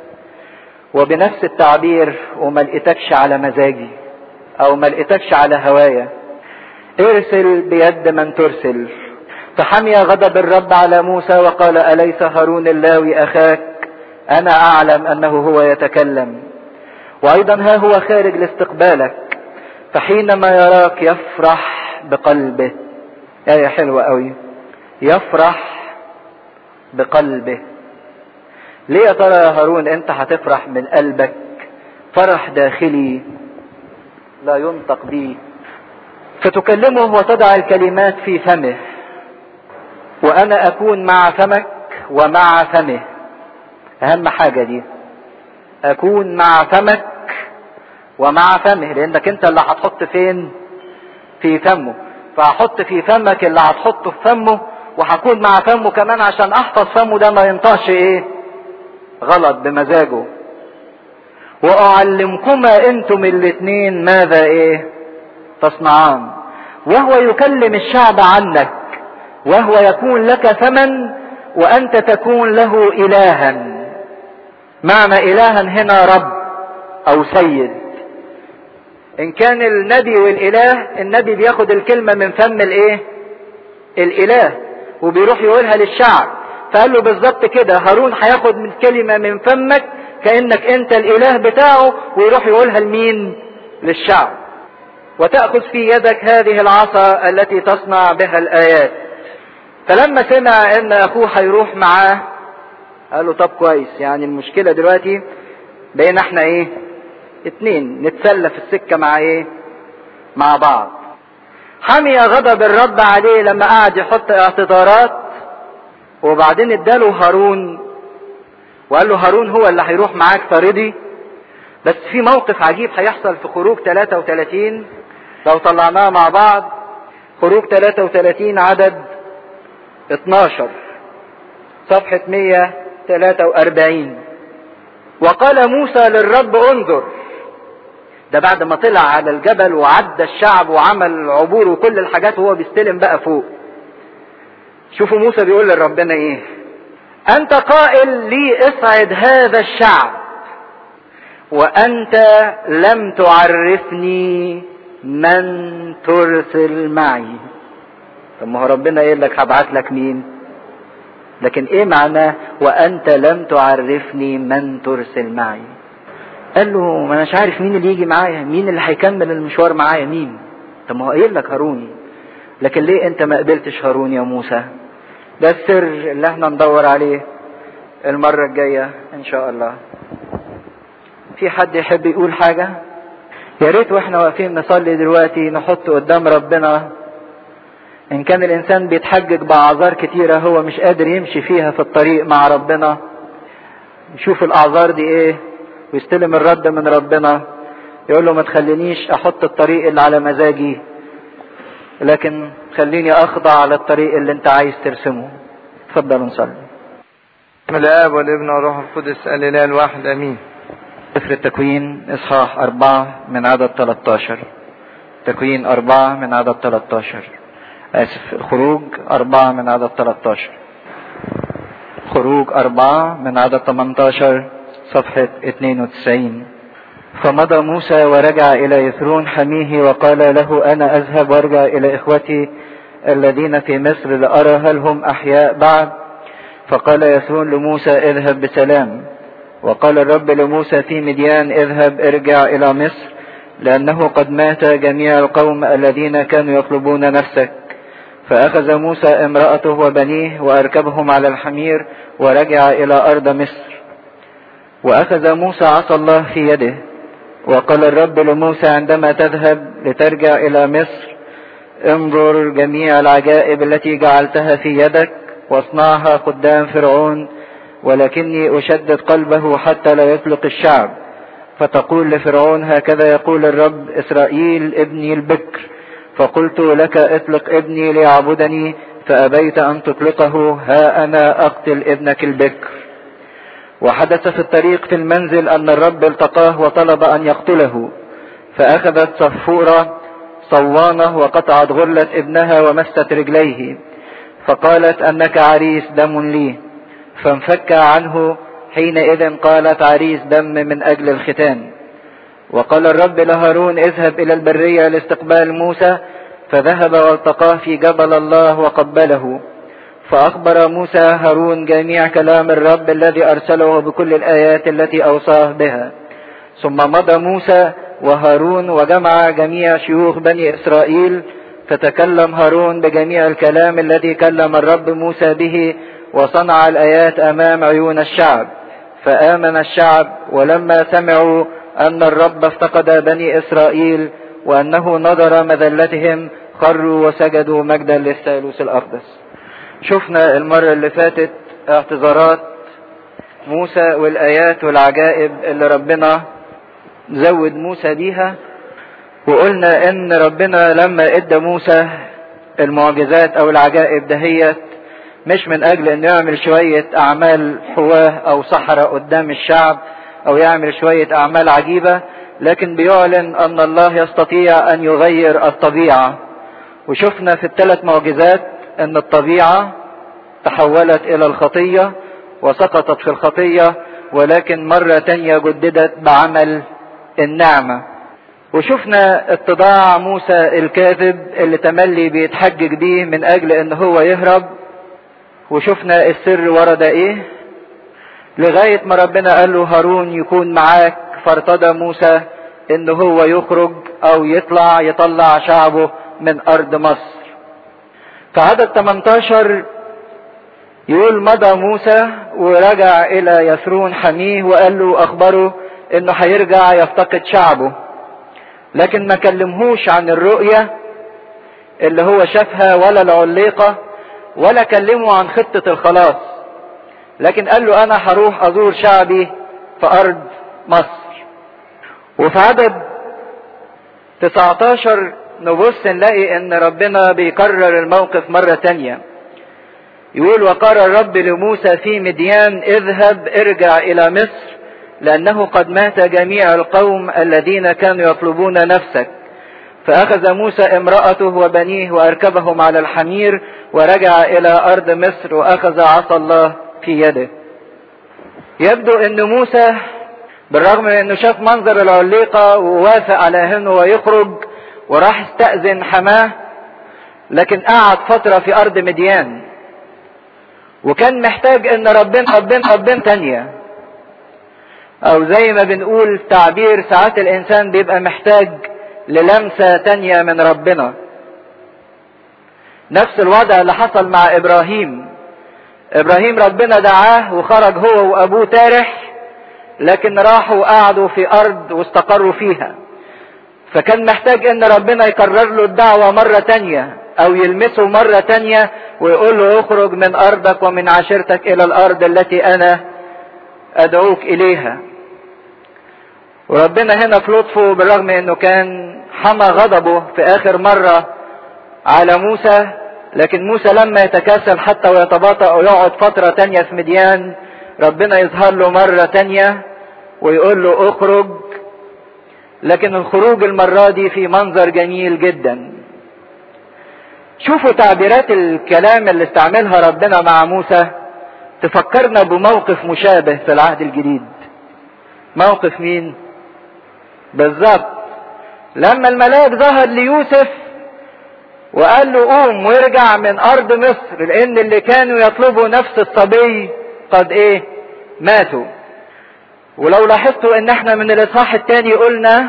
وبنفس التعبير وما لقيتكش على مزاجي او ما لقيتكش على هوايا ارسل بيد من ترسل فحمي غضب الرب على موسى وقال اليس هارون اللاوي اخاك انا اعلم انه هو يتكلم وايضا ها هو خارج لاستقبالك فحينما يراك يفرح بقلبه ايه حلوه قوي يفرح بقلبه ليه يا ترى يا هارون انت هتفرح من قلبك فرح داخلي لا ينطق به فتكلمه وتضع الكلمات في فمه وانا اكون مع فمك ومع فمه اهم حاجة دي اكون مع فمك ومع فمه لانك انت اللي هتحط فين في فمه فهحط في فمك اللي هتحطه في فمه وهكون مع فمه كمان عشان احفظ فمه ده ما ينطقش ايه غلط بمزاجه واعلمكما انتم الاثنين ماذا ايه تصنعان وهو يكلم الشعب عنك وهو يكون لك ثمن وانت تكون له الها معنى الها هنا رب او سيد ان كان النبي والاله النبي بياخد الكلمة من فم الايه الاله وبيروح يقولها للشعب فقال له بالظبط كده هارون هياخد من كلمة من فمك كأنك انت الاله بتاعه ويروح يقولها لمين للشعب وتأخذ في يدك هذه العصا التي تصنع بها الآيات فلما سمع ان اخوه هيروح معاه قال له طب كويس يعني المشكلة دلوقتي بقينا احنا ايه اتنين نتسلى في السكة مع ايه مع بعض حمي غضب الرب عليه لما قعد يحط اعتذارات وبعدين اداله هارون وقال له هارون هو اللي هيروح معاك فرضي بس في موقف عجيب هيحصل في خروج 33 لو طلعناه مع بعض خروج 33 عدد 12 صفحة 143 وقال موسى للرب انظر ده بعد ما طلع على الجبل وعدى الشعب وعمل عبور وكل الحاجات وهو بيستلم بقى فوق شوفوا موسى بيقول لربنا ايه انت قائل لي اصعد هذا الشعب وانت لم تعرفني من ترسل معي طب ما هو ربنا قايل لك هبعت لك مين لكن ايه معناه وانت لم تعرفني من ترسل معي قال له ما انا مش عارف مين اللي يجي معايا مين اللي هيكمل المشوار معايا مين طب ما هو قايل لك هارون لكن ليه انت ما قبلتش هارون يا موسى ده السر اللي احنا ندور عليه المرة الجاية ان شاء الله في حد يحب يقول حاجة يا ريت واحنا واقفين نصلي دلوقتي نحط قدام ربنا ان كان الانسان بيتحجج باعذار كتيرة هو مش قادر يمشي فيها في الطريق مع ربنا يشوف الاعذار دي ايه ويستلم الرد من ربنا يقول له ما تخلينيش احط الطريق اللي على مزاجي لكن خليني اخضع على الطريق اللي انت عايز ترسمه اتفضل نصلي بسم الاب والابن والروح القدس الاله الواحد امين سفر التكوين اصحاح اربعة من عدد 13 تكوين اربعة من عدد 13 اسف خروج اربعة من عدد 13 خروج اربعة من عدد 18 صفحة 92 فمضى موسى ورجع إلى يثرون حميه وقال له أنا أذهب وارجع إلى إخوتي الذين في مصر لأرى هل هم أحياء بعد فقال يثرون لموسى اذهب بسلام وقال الرب لموسى في مديان اذهب ارجع إلى مصر لأنه قد مات جميع القوم الذين كانوا يطلبون نفسك فأخذ موسى امرأته وبنيه وأركبهم على الحمير ورجع إلى أرض مصر وأخذ موسى عصا الله في يده وقال الرب لموسى عندما تذهب لترجع إلى مصر انظر جميع العجائب التي جعلتها في يدك واصنعها قدام فرعون ولكني أشدد قلبه حتى لا يطلق الشعب فتقول لفرعون هكذا يقول الرب إسرائيل ابني البكر فقلت لك اطلق ابني ليعبدني فأبيت أن تطلقه ها أنا أقتل ابنك البكر وحدث في الطريق في المنزل أن الرب التقاه وطلب أن يقتله فأخذت صفورة صوانة وقطعت غرلة ابنها ومست رجليه فقالت أنك عريس دم لي فانفك عنه حينئذ قالت عريس دم من أجل الختان وقال الرب لهارون اذهب إلى البرية لاستقبال موسى فذهب والتقاه في جبل الله وقبله فأخبر موسى هارون جميع كلام الرب الذي أرسله بكل الآيات التي أوصاه بها ثم مضى موسى وهارون وجمع جميع شيوخ بني إسرائيل فتكلم هارون بجميع الكلام الذي كلم الرب موسى به وصنع الآيات أمام عيون الشعب فآمن الشعب ولما سمعوا أن الرب افتقد بني إسرائيل وأنه نظر مذلتهم خروا وسجدوا مجدا للثالوث الأقدس شفنا المرة اللي فاتت اعتذارات موسى والآيات والعجائب اللي ربنا زود موسى بيها وقلنا ان ربنا لما ادى موسى المعجزات او العجائب دهيت مش من اجل انه يعمل شوية اعمال حواه او صحراء قدام الشعب او يعمل شوية اعمال عجيبة لكن بيعلن ان الله يستطيع ان يغير الطبيعة وشفنا في الثلاث معجزات ان الطبيعة تحولت الى الخطية وسقطت في الخطية ولكن مرة تانية جددت بعمل النعمة وشفنا اتضاع موسى الكاذب اللي تملي بيتحجج بيه من اجل ان هو يهرب وشفنا السر ورا ده ايه لغاية ما ربنا قال له هارون يكون معاك فارتضى موسى ان هو يخرج او يطلع يطلع شعبه من ارض مصر فعدد 18 يقول مضى موسى ورجع الى يثرون حميه وقال له اخبره انه هيرجع يفتقد شعبه لكن ما كلمهوش عن الرؤية اللي هو شافها ولا العليقة ولا كلمه عن خطة الخلاص لكن قال له انا هروح ازور شعبي في ارض مصر وفي عدد 19 نبص نلاقي ان ربنا بيكرر الموقف مرة تانية يقول وقال الرب لموسى في مديان اذهب ارجع الى مصر لانه قد مات جميع القوم الذين كانوا يطلبون نفسك فاخذ موسى امرأته وبنيه واركبهم على الحمير ورجع الى ارض مصر واخذ عصا الله في يده يبدو ان موسى بالرغم من انه شاف منظر العليقة ووافق على انه ويخرج وراح استأذن حماه لكن قعد فترة في ارض مديان وكان محتاج ان ربنا ربنا ربنا تانية او زي ما بنقول تعبير ساعات الانسان بيبقى محتاج للمسة تانية من ربنا نفس الوضع اللي حصل مع ابراهيم ابراهيم ربنا دعاه وخرج هو وابوه تارح لكن راحوا وقعدوا في ارض واستقروا فيها فكان محتاج ان ربنا يكرر له الدعوة مرة تانية او يلمسه مرة تانية ويقول له اخرج من ارضك ومن عشيرتك الى الارض التي انا ادعوك اليها وربنا هنا في لطفه بالرغم انه كان حمى غضبه في اخر مرة على موسى لكن موسى لما يتكاسل حتى ويتباطأ ويقعد فترة تانية في مديان ربنا يظهر له مرة تانية ويقول له اخرج لكن الخروج المرة دي في منظر جميل جدا شوفوا تعبيرات الكلام اللي استعملها ربنا مع موسى تفكرنا بموقف مشابه في العهد الجديد موقف مين بالظبط لما الملاك ظهر ليوسف وقال له قوم وارجع من ارض مصر لان اللي كانوا يطلبوا نفس الصبي قد ايه ماتوا ولو لاحظتوا ان احنا من الاصحاح الثاني قلنا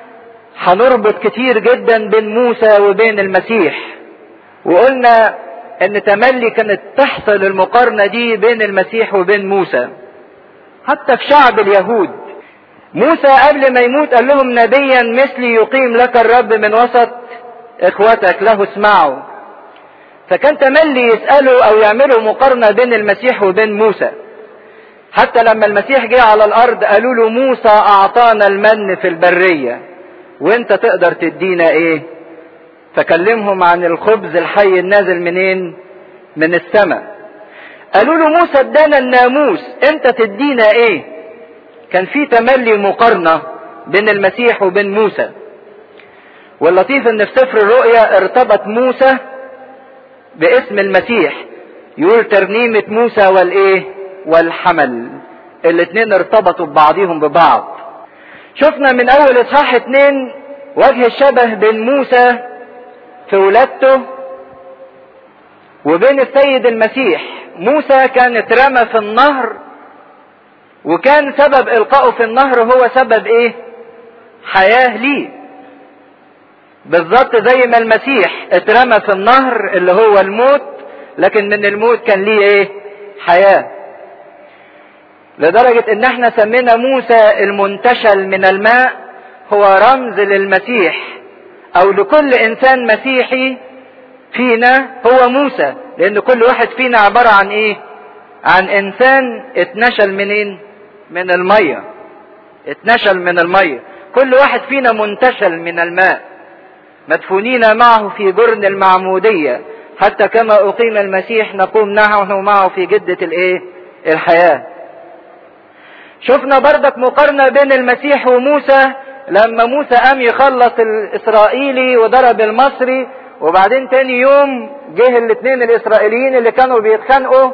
هنربط كتير جدا بين موسى وبين المسيح وقلنا ان تملي كانت تحصل المقارنة دي بين المسيح وبين موسى حتى في شعب اليهود موسى قبل ما يموت قال لهم نبيا مثلي يقيم لك الرب من وسط اخوتك له اسمعوا فكان تملي يسألوا او يعملوا مقارنة بين المسيح وبين موسى حتى لما المسيح جه على الارض قالوا له موسى اعطانا المن في البرية وانت تقدر تدينا ايه فكلمهم عن الخبز الحي النازل منين من السماء قالوا له موسى ادانا الناموس انت تدينا ايه كان في تملي مقارنة بين المسيح وبين موسى واللطيف ان في سفر الرؤيا ارتبط موسى باسم المسيح يقول ترنيمة موسى والايه والحمل الاتنين ارتبطوا ببعضهم ببعض شفنا من اول اصحاح اتنين وجه الشبه بين موسى في ولادته وبين السيد المسيح موسى كان اترمى في النهر وكان سبب القائه في النهر هو سبب ايه حياة ليه بالظبط زي ما المسيح اترمى في النهر اللي هو الموت لكن من الموت كان ليه ايه حياة لدرجة ان احنا سمينا موسى المنتشل من الماء هو رمز للمسيح او لكل انسان مسيحي فينا هو موسى لان كل واحد فينا عبارة عن ايه عن انسان اتنشل منين من المية اتنشل من المية كل واحد فينا منتشل من الماء مدفونين معه في جرن المعمودية حتى كما أقيم المسيح نقوم نحن معه في جدة الإيه؟ الحياة. شفنا بردك مقارنة بين المسيح وموسى لما موسى قام يخلص الإسرائيلي وضرب المصري وبعدين تاني يوم جه الاثنين الإسرائيليين اللي كانوا بيتخانقوا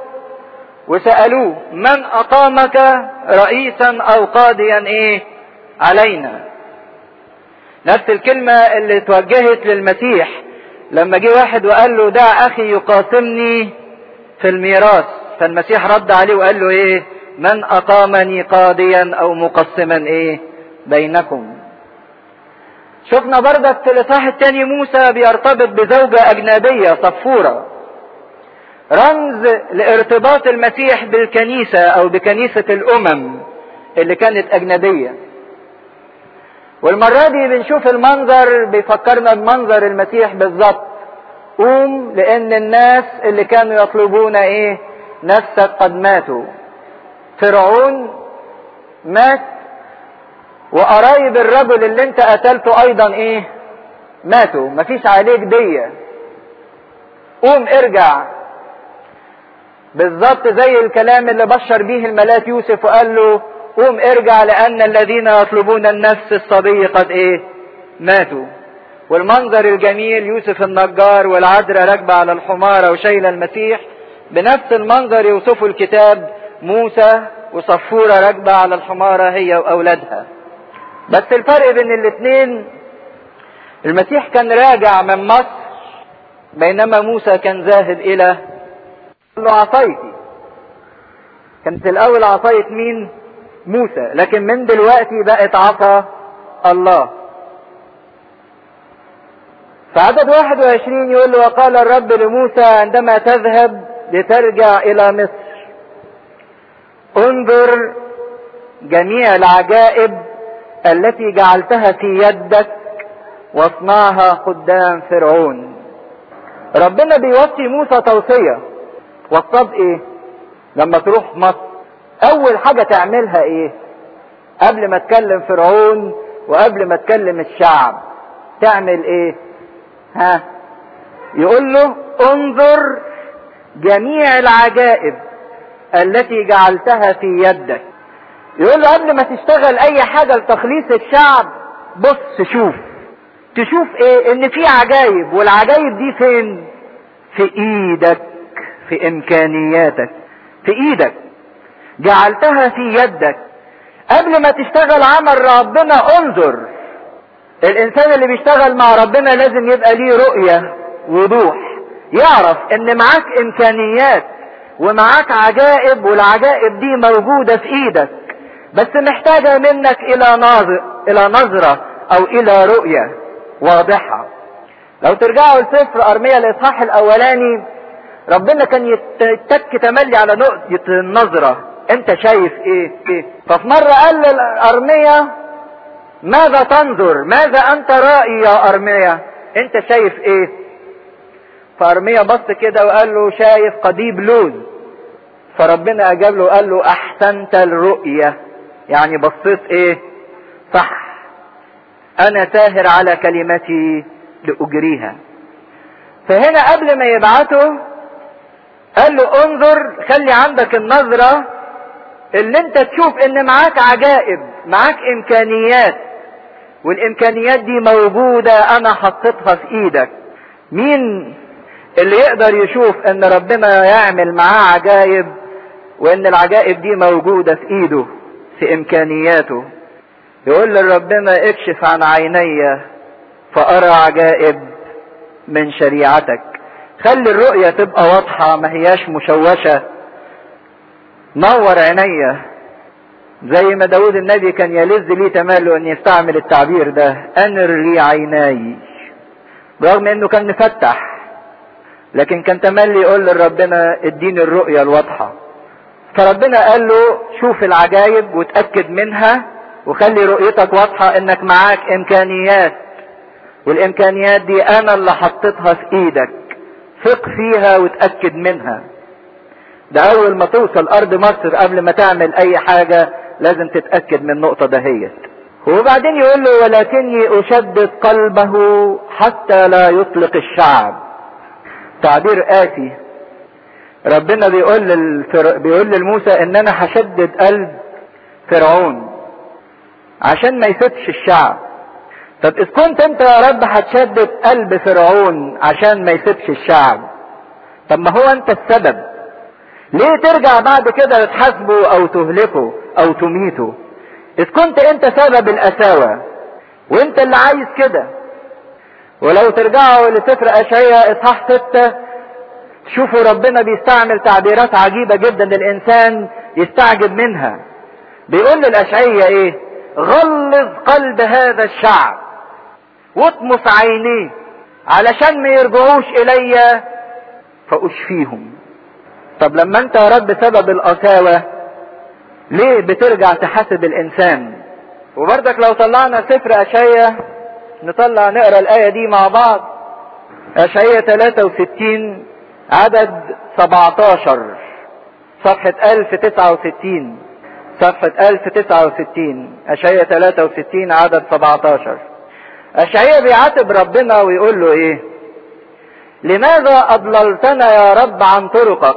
وسألوه من أقامك رئيسا أو قاضيا إيه علينا نفس الكلمة اللي توجهت للمسيح لما جه واحد وقال له دع اخي يقاسمني في الميراث فالمسيح رد عليه وقال له ايه من اقامني قاضيا او مقسما ايه بينكم شفنا برضك في الاصحاح الثاني موسى بيرتبط بزوجة اجنبية صفورة رمز لارتباط المسيح بالكنيسة او بكنيسة الامم اللي كانت اجنبية والمرة دي بنشوف المنظر بيفكرنا بمنظر المسيح بالظبط قوم لان الناس اللي كانوا يطلبون ايه نفسك قد ماتوا فرعون مات وقرايب الرجل اللي انت قتلته ايضا ايه ماتوا مفيش عليك دية قوم ارجع بالظبط زي الكلام اللي بشر به الملاك يوسف وقال له قوم ارجع لان الذين يطلبون النفس الصبي قد ايه ماتوا والمنظر الجميل يوسف النجار والعذراء راكبة على الحمارة وشايلة المسيح بنفس المنظر يوصفه الكتاب موسى وصفورة راكبة على الحمارة هي وأولادها بس الفرق بين الاثنين المسيح كان راجع من مصر بينما موسى كان ذاهب إلى قال له عصايتي كانت الأول عصاية مين؟ موسى لكن من دلوقتي بقت عصا الله فعدد 21 يقول له وقال الرب لموسى عندما تذهب لترجع إلى مصر انظر جميع العجائب التي جعلتها في يدك واصنعها قدام فرعون ربنا بيوصي موسى توصية وصاب ايه لما تروح مصر اول حاجة تعملها ايه قبل ما تكلم فرعون وقبل ما تكلم الشعب تعمل ايه ها يقول له انظر جميع العجائب التي جعلتها في يدك يقول له قبل ما تشتغل اي حاجة لتخليص الشعب بص شوف تشوف ايه ان في عجائب والعجائب دي فين في ايدك في امكانياتك في ايدك جعلتها في يدك قبل ما تشتغل عمل ربنا انظر الانسان اللي بيشتغل مع ربنا لازم يبقى ليه رؤية وضوح يعرف ان معاك امكانيات ومعاك عجائب والعجائب دي موجودة في ايدك بس محتاجة منك الى ناظر الى نظرة او الى رؤية واضحة لو ترجعوا لسفر ارميا الاصحاح الاولاني ربنا كان يتك تملي على نقطة النظرة انت شايف ايه ايه ففي مرة قال للارميا ماذا تنظر ماذا انت رائي يا ارميا انت شايف ايه فارميا بص كده وقال له شايف قضيب لوز فربنا اجاب له وقال له احسنت الرؤية يعني بصيت ايه صح انا ساهر على كلمتي لاجريها فهنا قبل ما يبعته قال له انظر خلي عندك النظرة اللي انت تشوف ان معاك عجائب معاك امكانيات والامكانيات دي موجودة انا حطيتها في ايدك مين اللي يقدر يشوف ان ربنا يعمل معاه عجائب وان العجائب دي موجودة في ايده في امكانياته يقول لربنا اكشف عن عيني فارى عجائب من شريعتك خلي الرؤية تبقى واضحة ما هياش مشوشة نور عينيا زي ما داود النبي كان يلذ لي تماله ان يستعمل التعبير ده انر لي عيناي رغم انه كان مفتح لكن كان تملي يقول لربنا اديني الرؤية الواضحة فربنا قال له شوف العجايب وتأكد منها وخلي رؤيتك واضحة انك معاك امكانيات والامكانيات دي انا اللي حطيتها في ايدك ثق فيها وتأكد منها ده اول ما توصل ارض مصر قبل ما تعمل اي حاجة لازم تتأكد من النقطة دهيت وبعدين يقول له ولكني اشدد قلبه حتى لا يطلق الشعب تعبير قاسي ربنا بيقول للفر... بيقول لموسى ان انا هشدد قلب فرعون عشان ما يسدش الشعب طب اذ كنت انت يا رب هتشدد قلب فرعون عشان ما يسيبش الشعب طب ما هو انت السبب ليه ترجع بعد كده تحاسبه او تهلكه او تميته اذ كنت انت سبب القساوة وانت اللي عايز كده ولو ترجعوا لسفر اشعياء اصحاح ستة تشوفوا ربنا بيستعمل تعبيرات عجيبة جدا الانسان يستعجب منها بيقول للاشعية ايه غلظ قلب هذا الشعب واطمس عينيه علشان ما يرجعوش الي فاشفيهم طب لما انت يا رب سبب القساوة ليه بترجع تحاسب الانسان وبرضك لو طلعنا سفر اشعيا نطلع نقرا الايه دي مع بعض اشعيا 63 عدد 17 صفحة 1069 صفحة 1069 اشعيا 63 عدد 17 اشعيا بيعاتب ربنا ويقول له ايه لماذا اضللتنا يا رب عن طرقك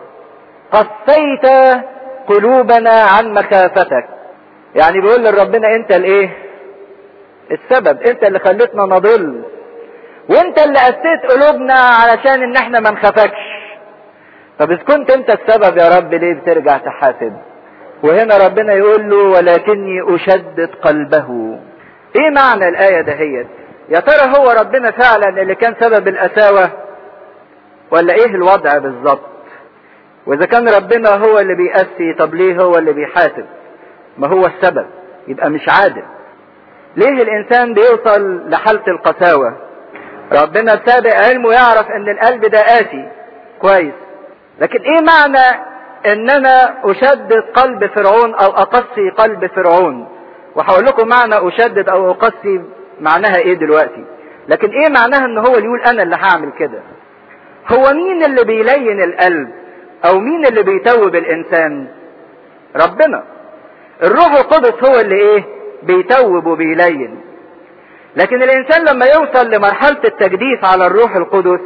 قسيت قلوبنا عن مخافتك يعني بيقول لربنا انت الايه السبب انت اللي خلتنا نضل وانت اللي قسيت قلوبنا علشان ان احنا ما نخافكش طب اذا كنت انت السبب يا رب ليه بترجع تحاسب وهنا ربنا يقول له ولكني اشدد قلبه ايه معنى الايه دهيت يا ترى هو ربنا فعلا اللي كان سبب القساوه ولا ايه الوضع بالظبط واذا كان ربنا هو اللي بيقسي طب ليه هو اللي بيحاسب ما هو السبب يبقى مش عادل ليه الانسان بيوصل لحالة القساوة ربنا بسابق علمه يعرف ان القلب ده قاسي كويس لكن ايه معنى ان انا اشدد قلب فرعون او اقسي قلب فرعون وهقول لكم معنى اشدد او اقسي معناها ايه دلوقتي لكن ايه معناها ان هو اللي يقول انا اللي هعمل كده هو مين اللي بيلين القلب او مين اللي بيتوب الانسان ربنا الروح القدس هو اللي ايه بيتوب وبيلين لكن الانسان لما يوصل لمرحلة التجديف على الروح القدس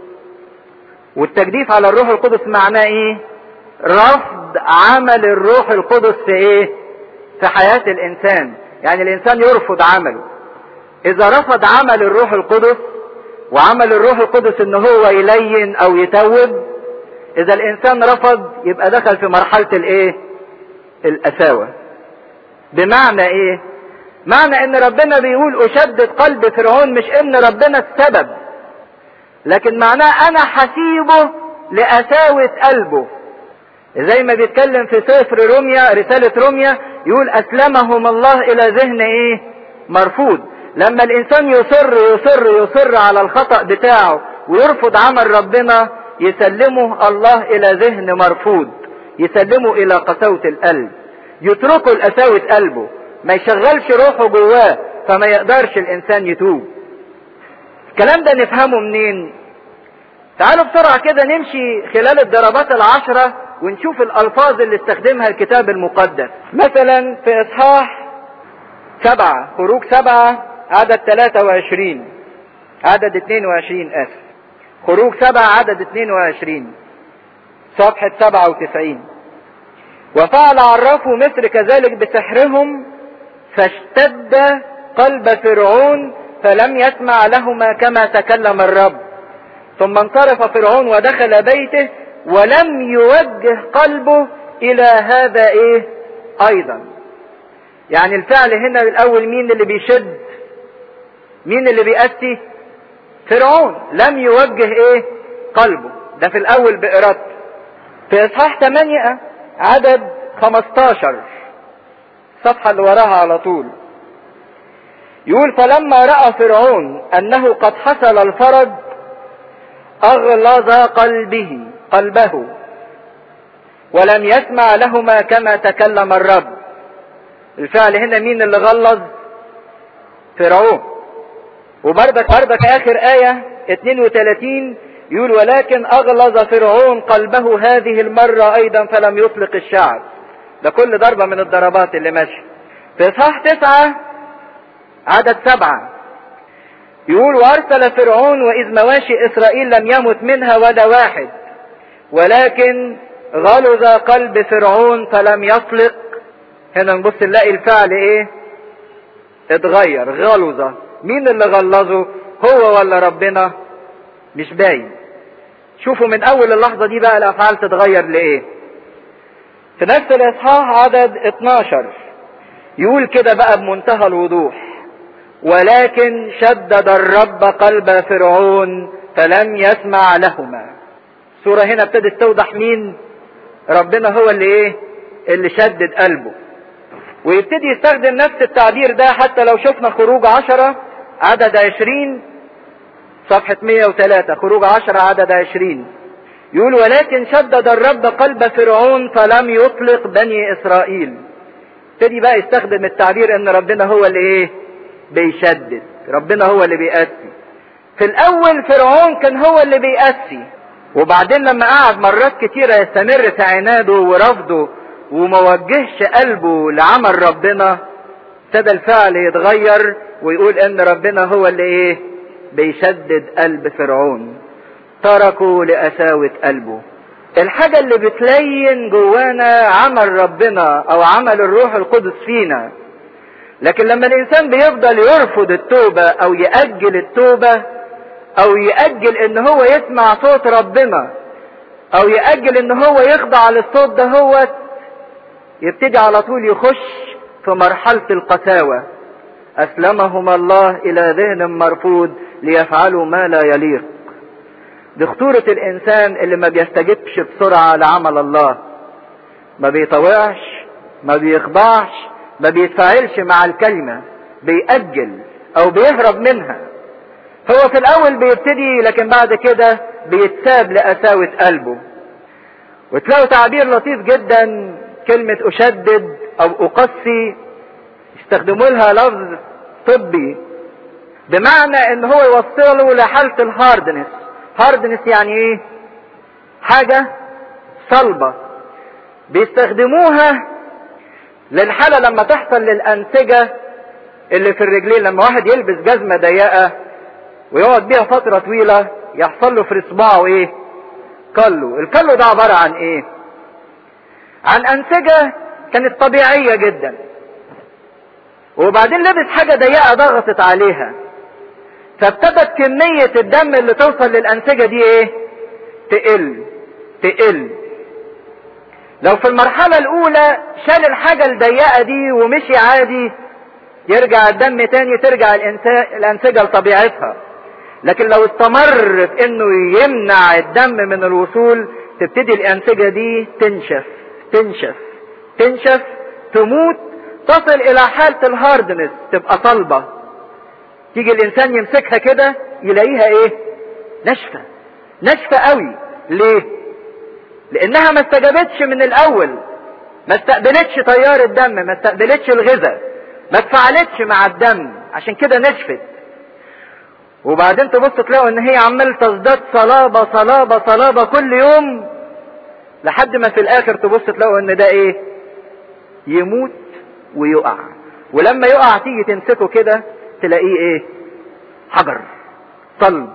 والتجديف على الروح القدس معناه ايه رفض عمل الروح القدس في ايه في حياة الانسان يعني الانسان يرفض عمله اذا رفض عمل الروح القدس وعمل الروح القدس ان هو يلين او يتوب اذا الانسان رفض يبقى دخل في مرحلة الايه القساوة بمعنى ايه معنى ان ربنا بيقول اشدد قلب فرعون مش ان ربنا السبب لكن معناه انا حسيبه لقساوة قلبه زي ما بيتكلم في سفر روميا رسالة روميا يقول اسلمهم الله الى ذهن ايه مرفوض لما الانسان يصر يصر يصر على الخطأ بتاعه ويرفض عمل ربنا يسلمه الله الى ذهن مرفوض يسلمه الى قساوة القلب يتركه لقساوة قلبه ما يشغلش روحه جواه فما يقدرش الانسان يتوب الكلام ده نفهمه منين تعالوا بسرعة كده نمشي خلال الضربات العشرة ونشوف الألفاظ اللي استخدمها الكتاب المقدس مثلا في إصحاح سبعة خروج سبعة عدد 23 عدد 22 آسف خروج سبعة عدد 22 صفحة 97 وفعل عرفوا مصر كذلك بسحرهم فاشتد قلب فرعون فلم يسمع لهما كما تكلم الرب ثم انصرف فرعون ودخل بيته ولم يوجه قلبه الى هذا ايه ايضا يعني الفعل هنا الاول مين اللي بيشد مين اللي بيأتي فرعون لم يوجه ايه قلبه ده في الاول بارادته في اصحاح 8 عدد 15 الصفحة اللي وراها على طول يقول فلما رأى فرعون أنه قد حصل الفرج أغلظ قلبه قلبه ولم يسمع لهما كما تكلم الرب الفعل هنا مين اللي غلظ فرعون وبرضك برضك آخر آية 32 يقول ولكن أغلظ فرعون قلبه هذه المرة أيضا فلم يطلق الشعب ده كل ضربة من الضربات اللي ماشية في إصحاح تسعة عدد سبعة يقول وأرسل فرعون وإذ مواشي إسرائيل لم يمت منها ولا واحد ولكن غلظ قلب فرعون فلم يطلق هنا نبص نلاقي الفعل ايه اتغير غلظ مين اللي غلظه هو ولا ربنا مش باين شوفوا من اول اللحظة دي بقى الافعال تتغير لايه في نفس الاصحاح عدد 12 يقول كده بقى بمنتهى الوضوح ولكن شدد الرب قلب فرعون فلم يسمع لهما الصورة هنا ابتدت توضح مين ربنا هو اللي ايه اللي شدد قلبه ويبتدي يستخدم نفس التعبير ده حتى لو شفنا خروج عشرة عدد عشرين صفحة 103 خروج عشرة عدد عشرين يقول ولكن شدد الرب قلب فرعون فلم يطلق بني اسرائيل ابتدي بقى يستخدم التعبير ان ربنا هو اللي ايه بيشدد ربنا هو اللي بيأسي في الاول فرعون كان هو اللي بيأسي وبعدين لما قعد مرات كتيرة يستمر في عناده ورفضه وما وجهش قلبه لعمل ربنا ابتدى الفعل يتغير ويقول ان ربنا هو اللي ايه بيشدد قلب فرعون تركوا لقساوة قلبه الحاجة اللي بتلين جوانا عمل ربنا او عمل الروح القدس فينا لكن لما الانسان بيفضل يرفض التوبة او يأجل التوبة او يأجل ان هو يسمع صوت ربنا او يأجل ان هو يخضع للصوت ده هو يبتدي على طول يخش في مرحلة القساوة اسلمهم الله الى ذهن مرفوض ليفعلوا ما لا يليق دي خطورة الانسان اللي ما بيستجبش بسرعة لعمل الله ما بيطوعش ما بيخضعش ما بيتفاعلش مع الكلمة بيأجل او بيهرب منها هو في الاول بيبتدي لكن بعد كده بيتساب لقساوة قلبه وتلاقوا تعبير لطيف جدا كلمة اشدد او اقسي يستخدموا لها لفظ طبي بمعنى ان هو يوصله لحالة الهاردنس هاردنس يعني ايه حاجة صلبة بيستخدموها للحالة لما تحصل للأنسجة اللي في الرجلين لما واحد يلبس جزمة ضيقة ويقعد بيها فترة طويلة يحصل له في صباعه ايه كلو الكلو ده عبارة عن ايه عن أنسجة كانت طبيعية جدا وبعدين لبس حاجة ضيقة ضغطت عليها فابتدت كمية الدم اللي توصل للأنسجة دي ايه تقل تقل لو في المرحلة الأولى شال الحاجة الضيقة دي ومشي عادي يرجع الدم تاني ترجع الأنسجة لطبيعتها لكن لو استمر في انه يمنع الدم من الوصول تبتدي الأنسجة دي تنشف تنشف تنشف تموت تصل إلى حالة الهاردنس تبقى صلبة تيجي الإنسان يمسكها كده يلاقيها إيه؟ ناشفة ناشفة قوي ليه؟ لانها ما استجابتش من الاول ما استقبلتش تيار الدم ما استقبلتش الغذاء ما اتفاعلتش مع الدم عشان كده نشفت وبعدين تبص تلاقوا ان هي عمال تزداد صلابة صلابة صلابة كل يوم لحد ما في الاخر تبص تلاقوا ان ده ايه يموت ويقع ولما يقع تيجي تمسكه كده تلاقيه ايه حجر صلب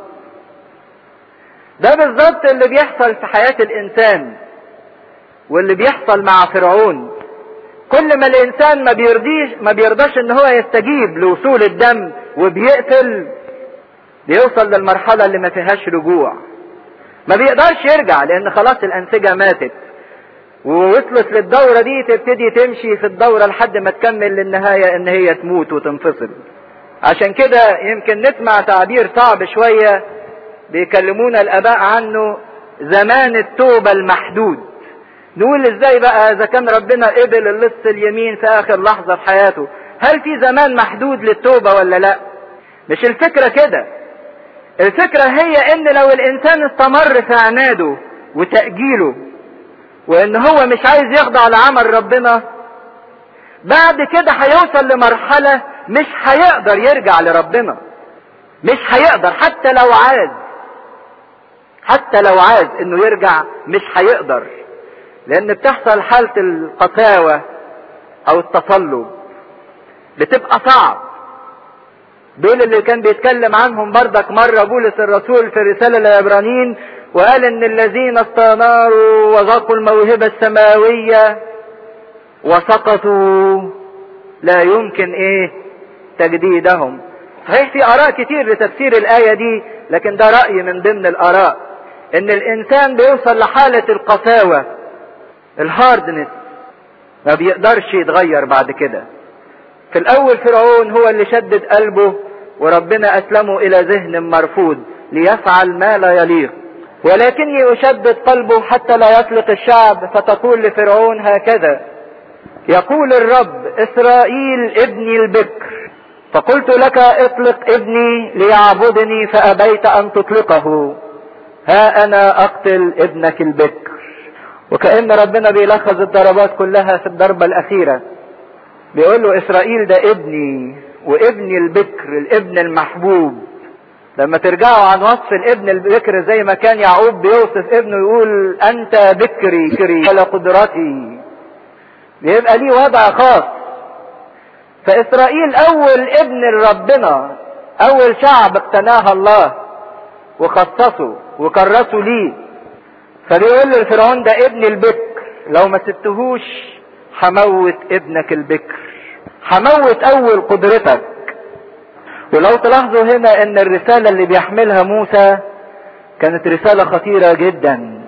ده بالظبط اللي بيحصل في حياة الإنسان واللي بيحصل مع فرعون كل ما الإنسان ما بيرضيش ما بيرضاش إن هو يستجيب لوصول الدم وبيقتل بيوصل للمرحلة اللي ما فيهاش رجوع ما بيقدرش يرجع لأن خلاص الأنسجة ماتت ووصلت للدورة دي تبتدي تمشي في الدورة لحد ما تكمل للنهاية إن هي تموت وتنفصل عشان كده يمكن نسمع تعبير صعب شوية بيكلمونا الاباء عنه زمان التوبة المحدود نقول ازاي بقى اذا كان ربنا قبل اللص اليمين في اخر لحظة في حياته هل في زمان محدود للتوبة ولا لا مش الفكرة كده الفكرة هي ان لو الانسان استمر في عناده وتأجيله وان هو مش عايز يخضع لعمل ربنا بعد كده هيوصل لمرحلة مش هيقدر يرجع لربنا مش هيقدر حتى لو عايز حتى لو عايز انه يرجع مش هيقدر لان بتحصل حالة القساوة او التصلب بتبقى صعب دول اللي كان بيتكلم عنهم بردك مرة بولس الرسول في الرسالة للعبرانيين وقال ان الذين استناروا وذاقوا الموهبة السماوية وسقطوا لا يمكن ايه تجديدهم صحيح في اراء كتير لتفسير الاية دي لكن ده رأي من ضمن الاراء ان الانسان بيوصل لحالة القساوة الهاردنس ما بيقدرش يتغير بعد كده في الاول فرعون هو اللي شدد قلبه وربنا اسلمه الى ذهن مرفوض ليفعل ما لا يليق ولكني اشدد قلبه حتى لا يطلق الشعب فتقول لفرعون هكذا يقول الرب اسرائيل ابني البكر فقلت لك اطلق ابني ليعبدني فابيت ان تطلقه ها انا اقتل ابنك البكر وكأن ربنا بيلخص الضربات كلها في الضربة الاخيرة بيقول له اسرائيل ده ابني وابني البكر الابن المحبوب لما ترجعوا عن وصف الابن البكر زي ما كان يعقوب بيوصف ابنه يقول انت بكري بكري على قدرتي بيبقى ليه وضع خاص فاسرائيل اول ابن ربنا اول شعب اقتناها الله وخصصه وكرسه ليه فبيقول للفرعون ده ابن البكر لو ما سبتهوش هموت ابنك البكر هموت اول قدرتك ولو تلاحظوا هنا ان الرسالة اللي بيحملها موسى كانت رسالة خطيرة جدا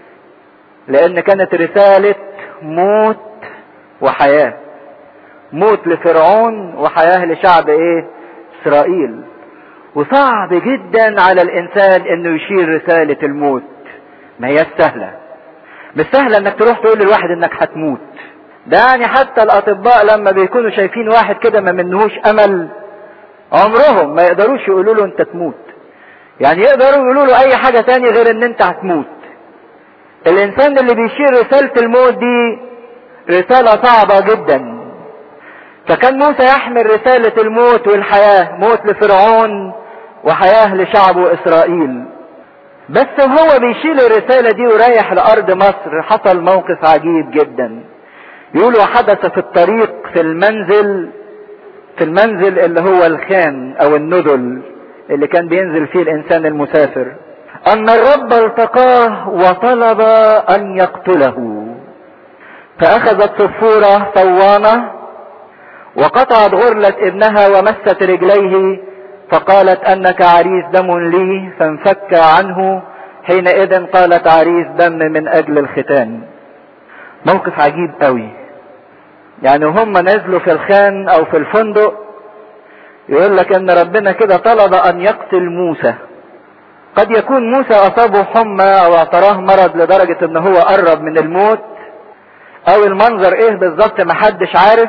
لان كانت رسالة موت وحياة موت لفرعون وحياة لشعب ايه اسرائيل وصعب جدا على الانسان انه يشيل رسالة الموت ما هي سهلة مش سهلة انك تروح تقول للواحد انك هتموت ده يعني حتى الاطباء لما بيكونوا شايفين واحد كده ما منهوش امل عمرهم ما يقدروش يقولوا له انت تموت يعني يقدروا يقولوا له اي حاجة تاني غير ان انت هتموت الانسان اللي بيشيل رسالة الموت دي رسالة صعبة جدا فكان موسى يحمل رسالة الموت والحياة موت لفرعون وحياة لشعبه اسرائيل بس هو بيشيل الرسالة دي ورايح لأرض مصر حصل موقف عجيب جدا يقولوا حدث في الطريق في المنزل في المنزل اللي هو الخان او الندل اللي كان بينزل فيه الانسان المسافر ان الرب التقاه وطلب ان يقتله فاخذت صفورة صوانة وقطعت غرلة ابنها ومست رجليه فقالت انك عريس دم لي فانفك عنه حينئذ قالت عريس دم من اجل الختان موقف عجيب قوي يعني هم نزلوا في الخان او في الفندق يقول لك ان ربنا كده طلب ان يقتل موسى قد يكون موسى اصابه حمى او اعتراه مرض لدرجة ان هو قرب من الموت او المنظر ايه بالظبط محدش عارف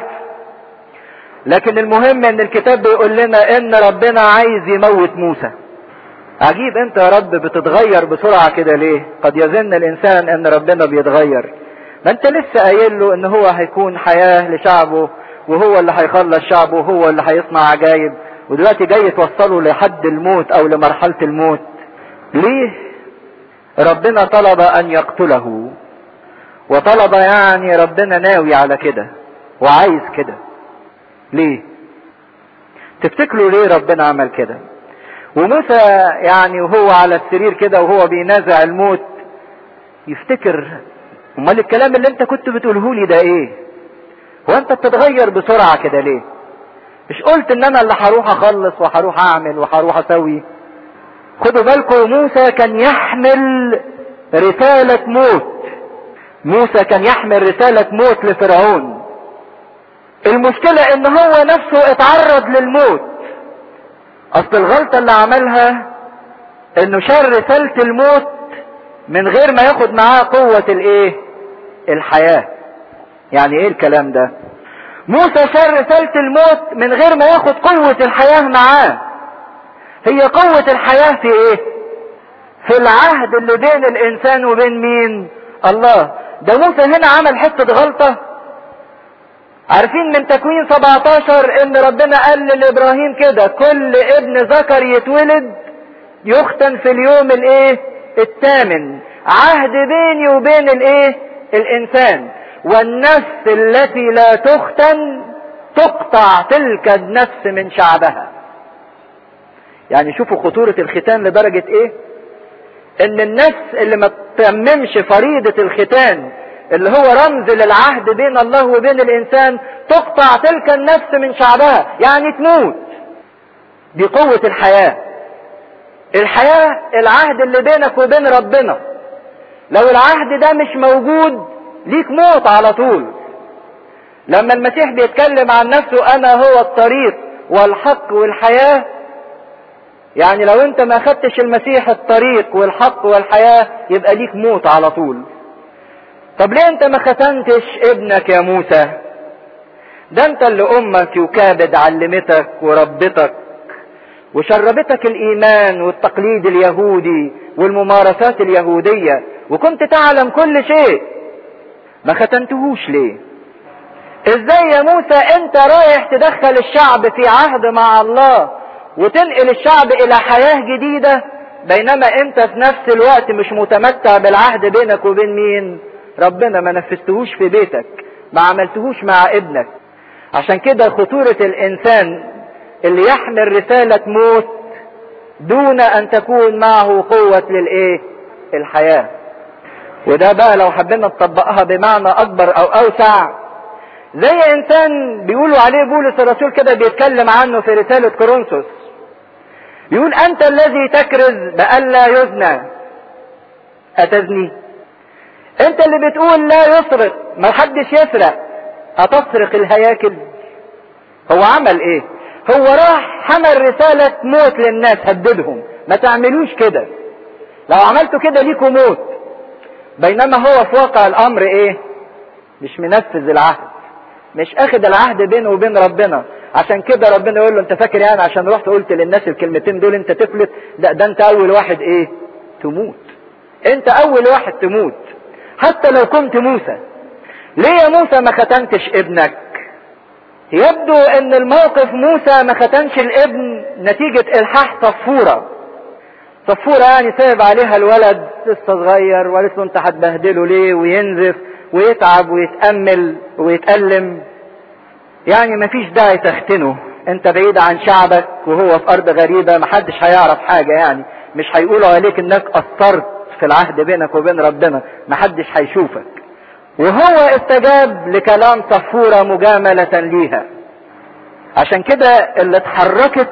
لكن المهم ان الكتاب بيقول لنا ان ربنا عايز يموت موسى عجيب انت يا رب بتتغير بسرعة كده ليه قد يظن الانسان ان ربنا بيتغير ما انت لسه قايل له ان هو هيكون حياة لشعبه وهو اللي هيخلص شعبه وهو اللي هيصنع عجايب ودلوقتي جاي توصله لحد الموت او لمرحلة الموت ليه ربنا طلب ان يقتله وطلب يعني ربنا ناوي على كده وعايز كده ليه تفتكروا ليه ربنا عمل كده وموسى يعني وهو على السرير كده وهو بينازع الموت يفتكر امال الكلام اللي انت كنت بتقوله لي ده ايه هو انت بتتغير بسرعة كده ليه مش قلت ان انا اللي هروح اخلص وهروح اعمل وهروح اسوي خدوا بالكم موسى كان يحمل رسالة موت موسى كان يحمل رسالة موت لفرعون المشكلة ان هو نفسه اتعرض للموت اصل الغلطة اللي عملها انه شال رسالة الموت من غير ما ياخد معاه قوة الايه الحياة يعني ايه الكلام ده موسى شال رسالة الموت من غير ما ياخد قوة الحياة معاه هي قوة الحياة في ايه في العهد اللي بين الانسان وبين مين الله ده موسى هنا عمل حتة غلطة عارفين من تكوين 17 ان ربنا قال لابراهيم كده كل ابن ذكر يتولد يختن في اليوم الايه الثامن عهد بيني وبين الايه الانسان والنفس التي لا تختن تقطع تلك النفس من شعبها يعني شوفوا خطورة الختان لدرجة ايه ان النفس اللي ما تتممش فريضة الختان اللي هو رمز للعهد بين الله وبين الانسان تقطع تلك النفس من شعبها يعني تموت دي قوة الحياة الحياة العهد اللي بينك وبين ربنا لو العهد ده مش موجود ليك موت على طول لما المسيح بيتكلم عن نفسه انا هو الطريق والحق والحياة يعني لو انت ما خدتش المسيح الطريق والحق والحياة يبقى ليك موت على طول طب ليه انت ما ختنتش ابنك يا موسى ده انت اللي امك يكابد علمتك وربتك وشربتك الايمان والتقليد اليهودي والممارسات اليهودية وكنت تعلم كل شيء ما ختنتهوش ليه ازاي يا موسى انت رايح تدخل الشعب في عهد مع الله وتنقل الشعب الى حياة جديدة بينما انت في نفس الوقت مش متمتع بالعهد بينك وبين مين ربنا ما نفذتهوش في بيتك ما عملتهوش مع ابنك عشان كده خطورة الانسان اللي يحمل رسالة موت دون ان تكون معه قوة للايه الحياة وده بقى لو حبينا نطبقها بمعنى اكبر او اوسع زي انسان بيقولوا عليه بولس الرسول كده بيتكلم عنه في رسالة كورنثوس يقول انت الذي تكرز بألا يزنى اتزني انت اللي بتقول لا يسرق ما حدش يسرق هتسرق الهياكل هو عمل ايه هو راح حمل رسالة موت للناس هددهم ما تعملوش كده لو عملتوا كده ليكوا موت بينما هو في واقع الامر ايه مش منفذ العهد مش اخد العهد بينه وبين ربنا عشان كده ربنا يقول له انت فاكر يعني عشان رحت قلت للناس الكلمتين دول انت تفلت لا ده انت اول واحد ايه تموت انت اول واحد تموت حتى لو كنت موسى ليه يا موسى ما ختنتش ابنك يبدو ان الموقف موسى ما ختنش الابن نتيجة الحاح صفورة صفورة يعني سايب عليها الولد لسه صغير وقالت له انت هتبهدله ليه وينزف ويتعب ويتأمل ويتألم يعني مفيش داعي تختنه انت بعيد عن شعبك وهو في ارض غريبة محدش هيعرف حاجة يعني مش هيقولوا عليك انك قصرت في العهد بينك وبين ربنا محدش هيشوفك وهو استجاب لكلام صفورة مجاملة ليها عشان كده اللي اتحركت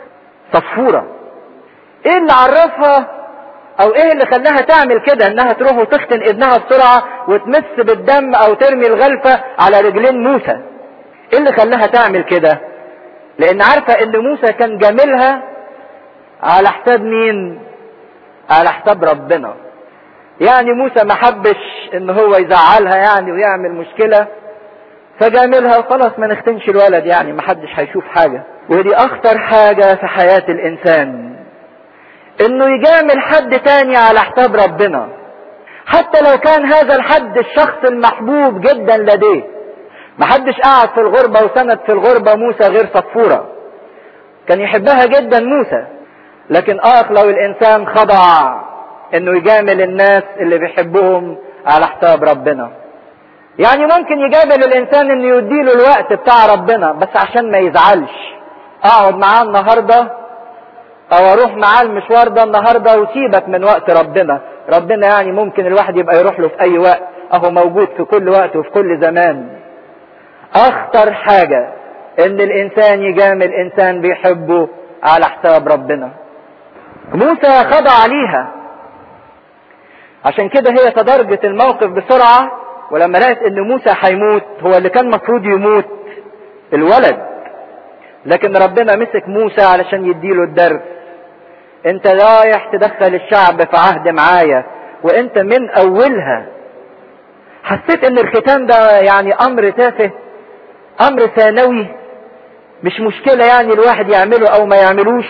صفورة ايه اللي عرفها او ايه اللي خلاها تعمل كده انها تروح وتختن ابنها بسرعة وتمس بالدم او ترمي الغلفة على رجلين موسى ايه اللي خلاها تعمل كده لان عارفة ان موسى كان جاملها على حساب مين على حساب ربنا يعني موسى ما حبش ان هو يزعلها يعني ويعمل مشكلة فجاملها وخلاص ما نختنش الولد يعني ما حدش هيشوف حاجة ودي اخطر حاجة في حياة الانسان انه يجامل حد تاني على حساب ربنا حتى لو كان هذا الحد الشخص المحبوب جدا لديه محدش قعد في الغربة وسند في الغربة موسى غير صفورة كان يحبها جدا موسى لكن اخ لو الانسان خضع انه يجامل الناس اللي بيحبهم على حساب ربنا يعني ممكن يجامل الانسان انه يديله الوقت بتاع ربنا بس عشان ما يزعلش اقعد معاه النهارده او اروح معاه المشوار ده النهارده وسيبك من وقت ربنا ربنا يعني ممكن الواحد يبقى يروح له في اي وقت اهو موجود في كل وقت وفي كل زمان اخطر حاجة ان الانسان يجامل انسان بيحبه على حساب ربنا موسى خضع ليها عشان كده هي تدرجت الموقف بسرعة ولما لقت ان موسى هيموت هو اللي كان مفروض يموت الولد لكن ربنا مسك موسى علشان يديله الدرس انت رايح تدخل الشعب في عهد معايا وانت من اولها حسيت ان الختان ده يعني امر تافه امر ثانوي مش مشكلة يعني الواحد يعمله او ما يعملوش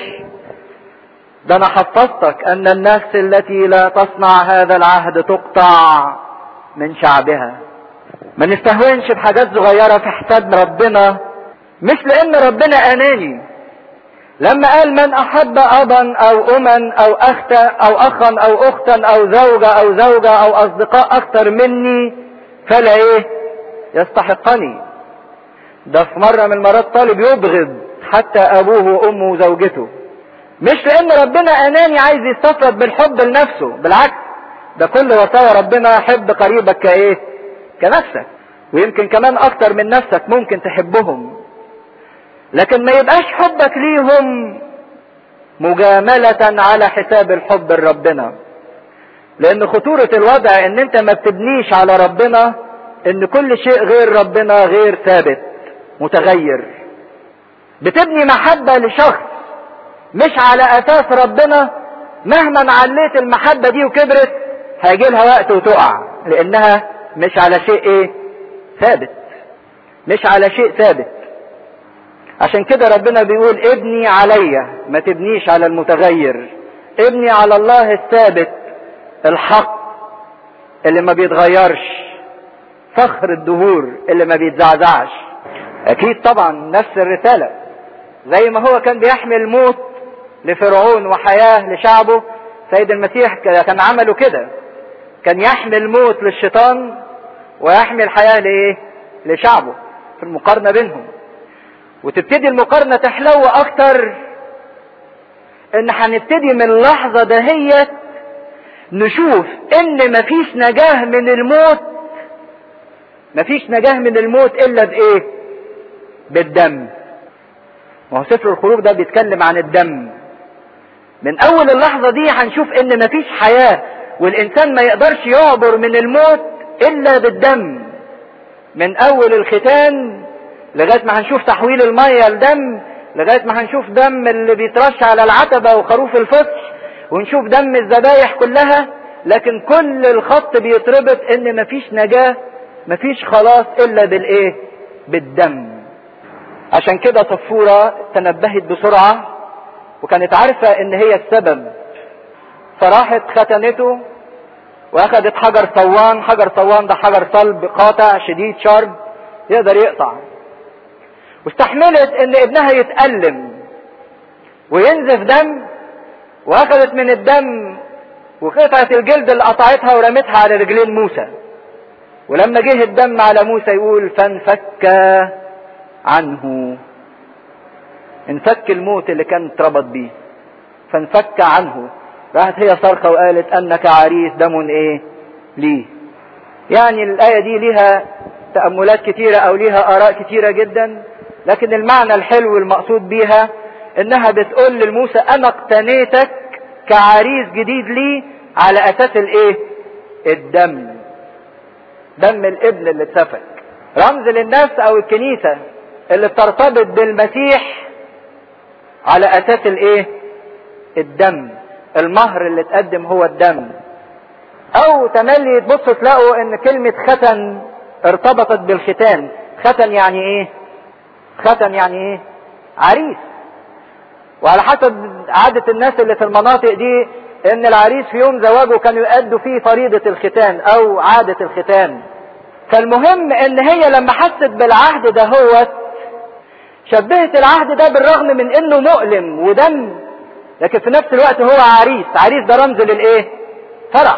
ده انا حفظتك ان النفس التي لا تصنع هذا العهد تقطع من شعبها ما نستهونش بحاجات صغيرة في حساب ربنا مش لان ربنا اناني لما قال من احب ابا او اما او اختا او اخا او اختا او زوجة او زوجة او اصدقاء اكثر مني فلا ايه يستحقني ده في مرة من المرات طالب يبغض حتى ابوه وامه وزوجته مش لان ربنا اناني عايز يستفرد بالحب لنفسه بالعكس ده كل وصايا ربنا حب قريبك كايه كنفسك ويمكن كمان اكتر من نفسك ممكن تحبهم لكن ما يبقاش حبك ليهم مجاملة على حساب الحب لربنا لان خطورة الوضع ان انت ما بتبنيش على ربنا ان كل شيء غير ربنا غير ثابت متغير بتبني محبة لشخص مش على اساس ربنا مهما عليت المحبة دي وكبرت هيجي لها وقت وتقع لانها مش على شيء ايه ثابت مش على شيء ثابت عشان كده ربنا بيقول ابني عليا ما تبنيش على المتغير ابني على الله الثابت الحق اللي ما بيتغيرش فخر الدهور اللي ما بيتزعزعش اكيد طبعا نفس الرسالة زي ما هو كان بيحمل موت لفرعون وحياة لشعبه سيد المسيح كان عمله كده كان يحمل موت للشيطان ويحمل حياة لايه لشعبه في المقارنة بينهم وتبتدي المقارنة تحلو اكتر ان هنبتدي من اللحظة دهيت نشوف ان مفيش نجاة من الموت مفيش نجاة من الموت الا بايه بالدم ما هو سفر الخروج ده بيتكلم عن الدم من اول اللحظة دي هنشوف ان مفيش حياة والانسان ما يقدرش يعبر من الموت الا بالدم من اول الختان لغاية ما هنشوف تحويل المية لدم لغاية ما هنشوف دم اللي بيترش على العتبة وخروف الفطر ونشوف دم الذبايح كلها لكن كل الخط بيتربط ان مفيش نجاة مفيش خلاص الا بالايه بالدم عشان كده صفورة تنبهت بسرعة وكانت عارفة ان هي السبب فراحت ختنته واخدت حجر صوان حجر صوان ده حجر صلب قاطع شديد شرب يقدر يقطع واستحملت ان ابنها يتألم وينزف دم واخدت من الدم وقطعة الجلد اللي قطعتها ورمتها على رجلين موسى ولما جه الدم على موسى يقول فانفك عنه انفك الموت اللي كان اتربط بيه فانفك عنه راحت هي صرخة وقالت انك عريس دم ايه ليه يعني الاية دي ليها تأملات كتيرة او ليها اراء كتيرة جدا لكن المعنى الحلو المقصود بيها انها بتقول لموسى انا اقتنيتك كعريس جديد لي على اساس الايه الدم دم الابن اللي اتسفك رمز للنفس او الكنيسة اللي بترتبط بالمسيح على اساس الايه الدم المهر اللي اتقدم هو الدم او تملي تبصوا تلاقوا ان كلمة ختن ارتبطت بالختان ختن يعني ايه ختن يعني ايه عريس وعلى حسب عادة الناس اللي في المناطق دي ان العريس في يوم زواجه كانوا يؤدوا فيه فريضة الختان او عادة الختان فالمهم ان هي لما حست بالعهد ده هو شبهت العهد ده بالرغم من انه مؤلم ودم لكن في نفس الوقت هو عريس عريس ده رمز للايه فرح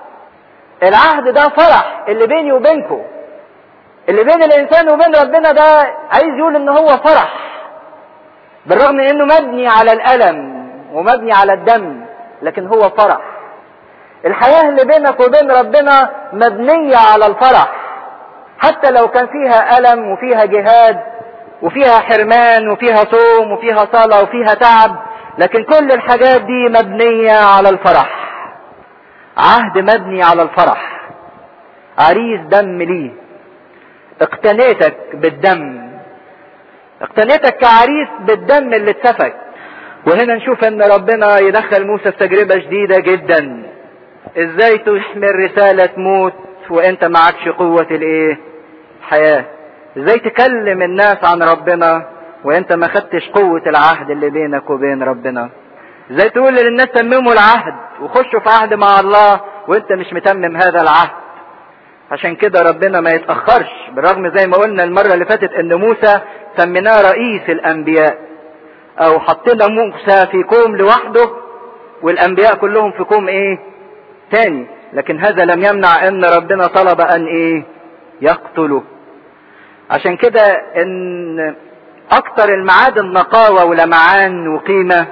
العهد ده فرح اللي بيني وبينكم اللي بين الانسان وبين ربنا ده عايز يقول ان هو فرح بالرغم من انه مبني على الالم ومبني على الدم لكن هو فرح الحياة اللي بينك وبين ربنا مبنية على الفرح حتى لو كان فيها ألم وفيها جهاد وفيها حرمان وفيها صوم وفيها صلاة وفيها تعب لكن كل الحاجات دي مبنية على الفرح عهد مبني على الفرح عريس دم ليه اقتنيتك بالدم اقتنيتك كعريس بالدم اللي اتسفك وهنا نشوف ان ربنا يدخل موسى في تجربة شديدة جدا ازاي تحمل رسالة موت وانت معكش قوة الايه حياة ازاي تكلم الناس عن ربنا وانت ما خدتش قوة العهد اللي بينك وبين ربنا ازاي تقول للناس تمموا العهد وخشوا في عهد مع الله وانت مش متمم هذا العهد عشان كده ربنا ما يتأخرش بالرغم زي ما قلنا المرة اللي فاتت ان موسى سميناه رئيس الانبياء او حطينا موسى في كوم لوحده والانبياء كلهم في كوم ايه تاني لكن هذا لم يمنع ان ربنا طلب ان ايه يقتله عشان كده ان اكتر المعادن نقاوة ولمعان وقيمة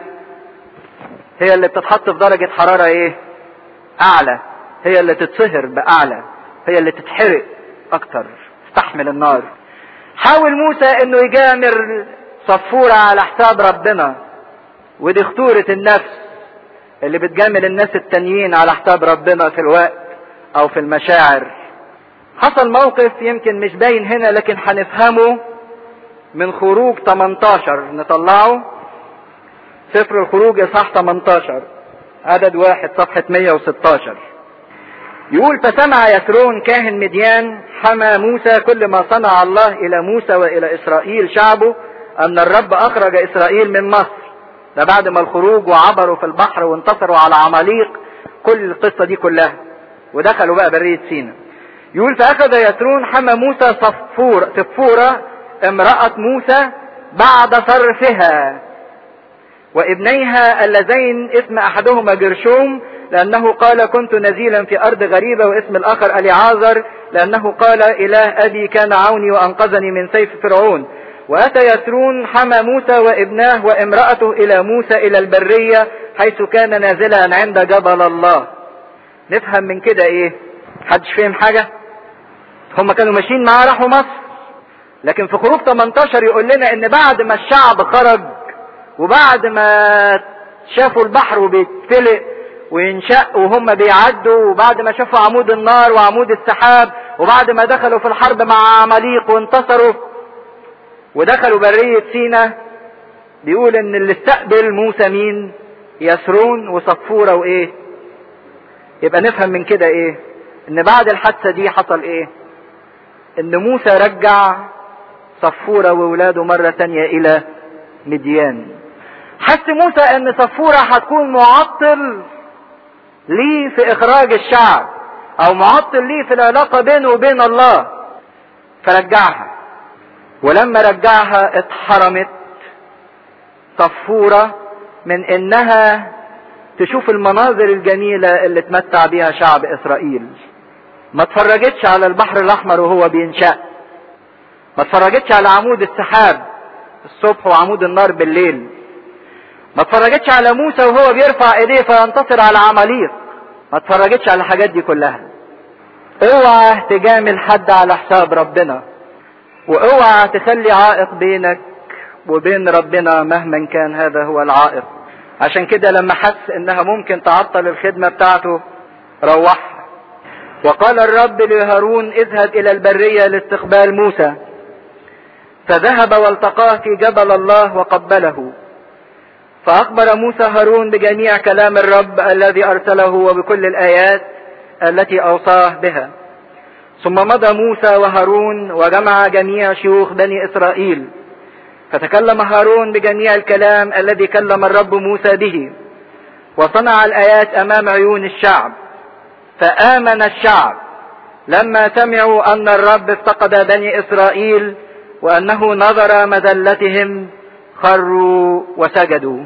هي اللي بتتحط في درجة حرارة ايه اعلى هي اللي تتصهر باعلى هي اللي تتحرق اكتر تستحمل النار حاول موسى انه يجامر صفورة على حساب ربنا ودي خطورة النفس اللي بتجامل الناس التانيين على حساب ربنا في الوقت او في المشاعر حصل موقف يمكن مش باين هنا لكن هنفهمه من خروج 18 نطلعه سفر الخروج اصحاح 18 عدد واحد صفحة 116 يقول فسمع يسرون كاهن مديان حمى موسى كل ما صنع الله الى موسى والى اسرائيل شعبه ان الرب اخرج اسرائيل من مصر ده بعد ما الخروج وعبروا في البحر وانتصروا على عماليق كل القصة دي كلها ودخلوا بقى برية سينا يقول فاخذ يسرون حمى موسى صفور صفورة امرأة موسى بعد صرفها وابنيها اللذين اسم احدهما جرشوم لانه قال كنت نزيلا في ارض غريبة واسم الاخر اليعازر لانه قال اله ابي كان عوني وانقذني من سيف فرعون واتى يسرون حمى موسى وابناه وامرأته الى موسى الى البرية حيث كان نازلا عند جبل الله نفهم من كده ايه حدش فهم حاجة هم كانوا ماشيين معاه راحوا مصر لكن في خروج 18 يقول لنا ان بعد ما الشعب خرج وبعد ما شافوا البحر وبيتفلق وينشق وهم بيعدوا وبعد ما شافوا عمود النار وعمود السحاب وبعد ما دخلوا في الحرب مع عماليق وانتصروا ودخلوا برية سينا بيقول ان اللي استقبل موسى مين يسرون وصفورة وايه يبقى نفهم من كده ايه ان بعد الحادثة دي حصل ايه ان موسى رجع صفورة وولاده مرة تانية الى مديان حس موسى ان صفورة هتكون معطل ليه في اخراج الشعب او معطل ليه في العلاقة بينه وبين الله فرجعها ولما رجعها اتحرمت صفورة من انها تشوف المناظر الجميلة اللي تمتع بيها شعب اسرائيل ما اتفرجتش على البحر الاحمر وهو بينشأ ما اتفرجتش على عمود السحاب الصبح وعمود النار بالليل ما اتفرجتش على موسى وهو بيرفع ايديه فينتصر على عماليق ما اتفرجتش على الحاجات دي كلها اوعى تجامل حد على حساب ربنا واوعى تخلي عائق بينك وبين ربنا مهما كان هذا هو العائق عشان كده لما حس انها ممكن تعطل الخدمة بتاعته روحها وقال الرب لهارون اذهب الى البرية لاستقبال موسى فذهب والتقاه في جبل الله وقبله فأخبر موسى هارون بجميع كلام الرب الذي أرسله وبكل الآيات التي أوصاه بها ثم مضى موسى وهارون وجمع جميع شيوخ بني إسرائيل فتكلم هارون بجميع الكلام الذي كلم الرب موسى به وصنع الآيات أمام عيون الشعب فآمن الشعب لما سمعوا أن الرب افتقد بني إسرائيل وأنه نظر مذلتهم خروا وسجدوا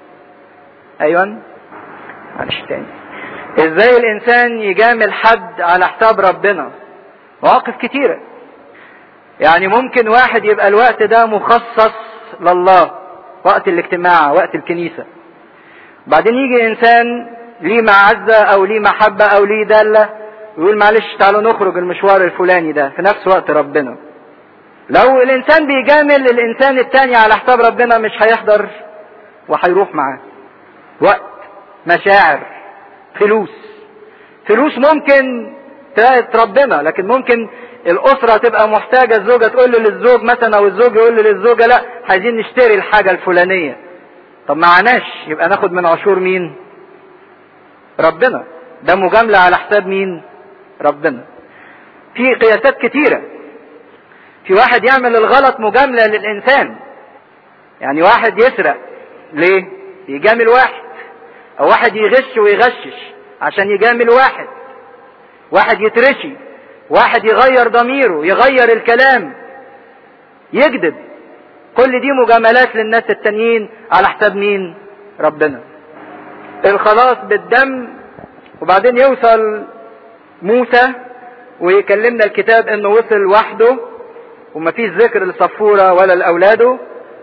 ايوه معلش تاني ازاي الانسان يجامل حد على حساب ربنا مواقف كتيرة يعني ممكن واحد يبقى الوقت ده مخصص لله وقت الاجتماع وقت الكنيسة بعدين يجي انسان ليه معزة او ليه محبة او ليه دالة يقول معلش تعالوا نخرج المشوار الفلاني ده في نفس وقت ربنا لو الانسان بيجامل الانسان التاني على حساب ربنا مش هيحضر وهيروح معاه وقت مشاعر فلوس فلوس ممكن تلاقي ربنا لكن ممكن الاسرة تبقى محتاجة الزوجة تقول له للزوج مثلا او الزوج يقول له للزوجة لا عايزين نشتري الحاجة الفلانية طب معناش يبقى ناخد من عشور مين ربنا ده مجاملة على حساب مين ربنا في قياسات كتيره في واحد يعمل الغلط مجاملة للإنسان يعني واحد يسرق ليه يجامل واحد أو واحد يغش ويغشش عشان يجامل واحد واحد يترشي واحد يغير ضميره يغير الكلام يكذب كل دي مجاملات للناس التانيين على حساب مين ربنا الخلاص بالدم وبعدين يوصل موسى ويكلمنا الكتاب انه وصل وحده وما فيش ذكر لصفورة ولا لأولاده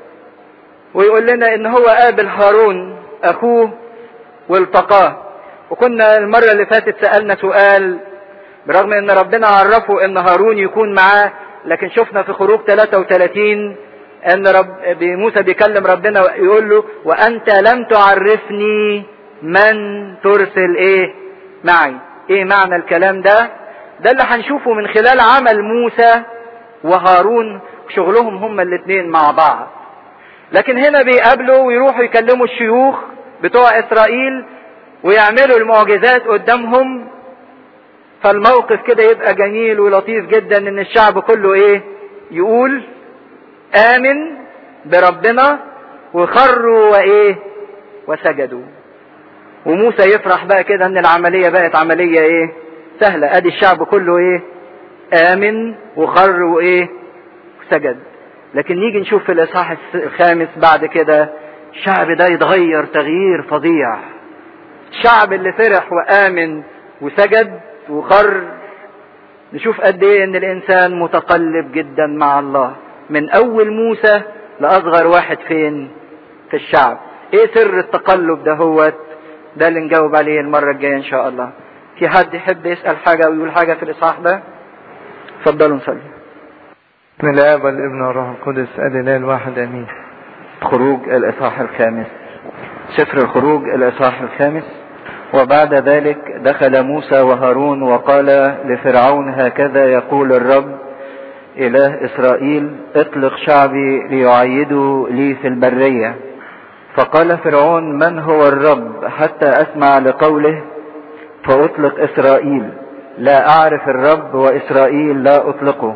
ويقول لنا ان هو قابل هارون اخوه والتقاه وكنا المرة اللي فاتت سألنا سؤال برغم ان ربنا عرفه ان هارون يكون معاه لكن شفنا في خروج 33 ان رب موسى بيكلم ربنا يقول له وانت لم تعرفني من ترسل ايه معي ايه معنى الكلام ده ده اللي هنشوفه من خلال عمل موسى وهارون شغلهم هما الاثنين مع بعض لكن هنا بيقابلوا ويروحوا يكلموا الشيوخ بتوع اسرائيل ويعملوا المعجزات قدامهم فالموقف كده يبقى جميل ولطيف جدا ان الشعب كله ايه يقول امن بربنا وخروا وايه وسجدوا وموسى يفرح بقى كده ان العمليه بقت عمليه ايه سهله ادي الشعب كله ايه امن وخر وايه وسجد لكن نيجي نشوف في الاصحاح الخامس بعد كده الشعب ده يتغير تغيير فظيع الشعب اللي فرح وامن وسجد وخر نشوف قد ايه ان الانسان متقلب جدا مع الله من اول موسى لاصغر واحد فين في الشعب ايه سر التقلب ده هو ده اللي نجاوب عليه المرة الجاية ان شاء الله في حد يحب يسأل حاجة او يقول حاجة في الاصحاح ده اتفضلوا نصلي بسم الله والابن والروح القدس الاله الواحد امين خروج الاصحاح الخامس سفر الخروج الاصحاح الخامس وبعد ذلك دخل موسى وهارون وقال لفرعون هكذا يقول الرب اله اسرائيل اطلق شعبي ليعيدوا لي في البريه فقال فرعون من هو الرب حتى اسمع لقوله فاطلق اسرائيل لا اعرف الرب واسرائيل لا اطلقه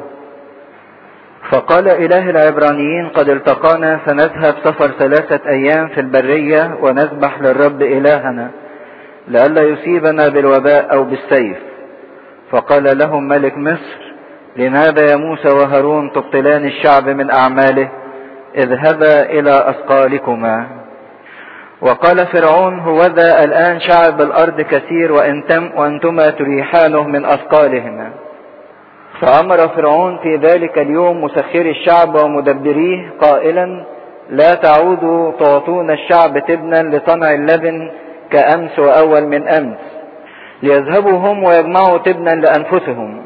فقال اله العبرانيين قد التقانا فنذهب سفر ثلاثة ايام في البرية ونذبح للرب الهنا لئلا يصيبنا بالوباء او بالسيف فقال لهم ملك مصر لماذا يا موسى وهارون تبطلان الشعب من اعماله اذهبا الى اثقالكما وقال فرعون هوذا الآن شعب الأرض كثير وأنتم وأنتما تريحانه من أثقالهما فأمر فرعون في ذلك اليوم مسخري الشعب ومدبريه قائلا لا تعودوا تعطون الشعب تبنا لصنع اللبن كأمس وأول من أمس ليذهبوا هم ويجمعوا تبنا لأنفسهم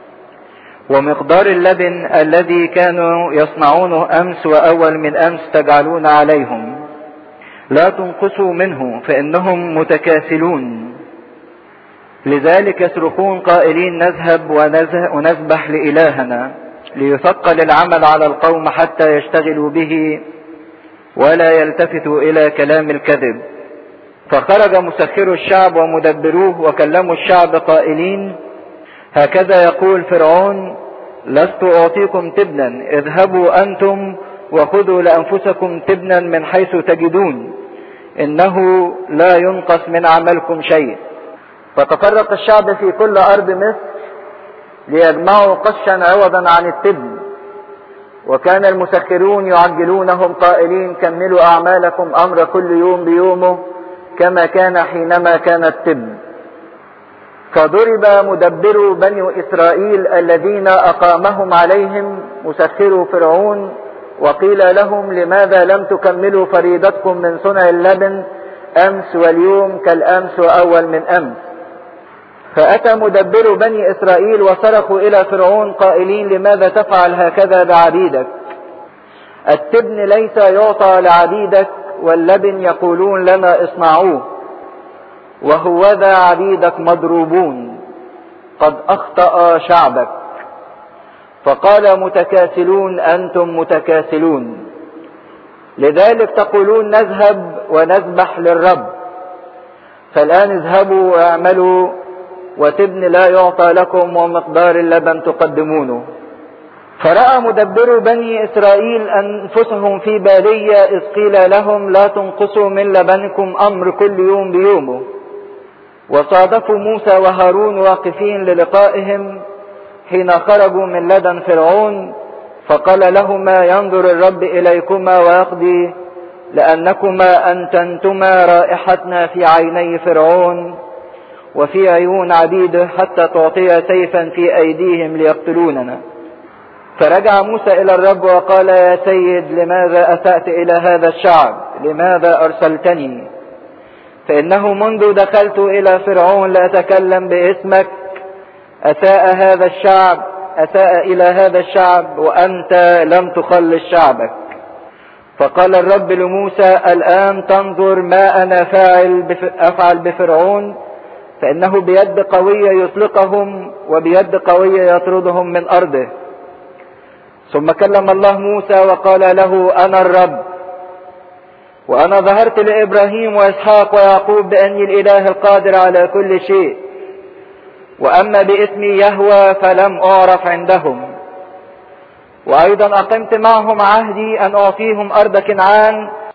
ومقدار اللبن الذي كانوا يصنعونه أمس وأول من أمس تجعلون عليهم لا تنقصوا منه فإنهم متكاسلون لذلك يصرخون قائلين نذهب ونذبح لإلهنا ليثقل العمل على القوم حتى يشتغلوا به ولا يلتفتوا إلى كلام الكذب فخرج مسخر الشعب ومدبروه وكلموا الشعب قائلين هكذا يقول فرعون لست أعطيكم تبنا اذهبوا أنتم وخذوا لأنفسكم تبنا من حيث تجدون إنه لا ينقص من عملكم شيء فتفرق الشعب في كل أرض مصر ليجمعوا قشا عوضا عن التبن وكان المسخرون يعجلونهم قائلين كملوا أعمالكم أمر كل يوم بيومه كما كان حينما كان التبن فضرب مدبر بني إسرائيل الذين أقامهم عليهم مسخر فرعون وقيل لهم لماذا لم تكملوا فريضتكم من صنع اللبن أمس واليوم كالأمس وأول من أمس فأتى مدبر بني إسرائيل وصرخوا إلى فرعون قائلين لماذا تفعل هكذا بعبيدك التبن ليس يعطى لعبيدك واللبن يقولون لنا اصنعوه وهوذا عبيدك مضروبون قد أخطأ شعبك فقال متكاسلون أنتم متكاسلون لذلك تقولون نذهب ونذبح للرب فالآن اذهبوا واعملوا وتبن لا يعطى لكم ومقدار اللبن تقدمونه فرأى مدبر بني إسرائيل أنفسهم في بالية إذ قيل لهم لا تنقصوا من لبنكم أمر كل يوم بيومه وصادفوا موسى وهارون واقفين للقائهم حين خرجوا من لدن فرعون فقال لهما ينظر الرب إليكما ويقضي لأنكما أنتنتما رائحتنا في عيني فرعون وفي عيون عبيده حتى تعطي سيفا في أيديهم ليقتلوننا فرجع موسى إلى الرب وقال يا سيد لماذا أسأت إلى هذا الشعب لماذا أرسلتني فإنه منذ دخلت إلى فرعون لأتكلم باسمك أساء هذا الشعب أساء إلى هذا الشعب وأنت لم تخلص شعبك فقال الرب لموسى الآن تنظر ما أنا فاعل بف... أفعل بفرعون فإنه بيد قوية يطلقهم وبيد قوية يطردهم من أرضه ثم كلم الله موسى وقال له أنا الرب وأنا ظهرت لإبراهيم وإسحاق ويعقوب بأني الإله القادر على كل شيء وأما باسمي يهوى فلم أعرف عندهم وأيضا أقمت معهم عهدي أن أعطيهم أرض كنعان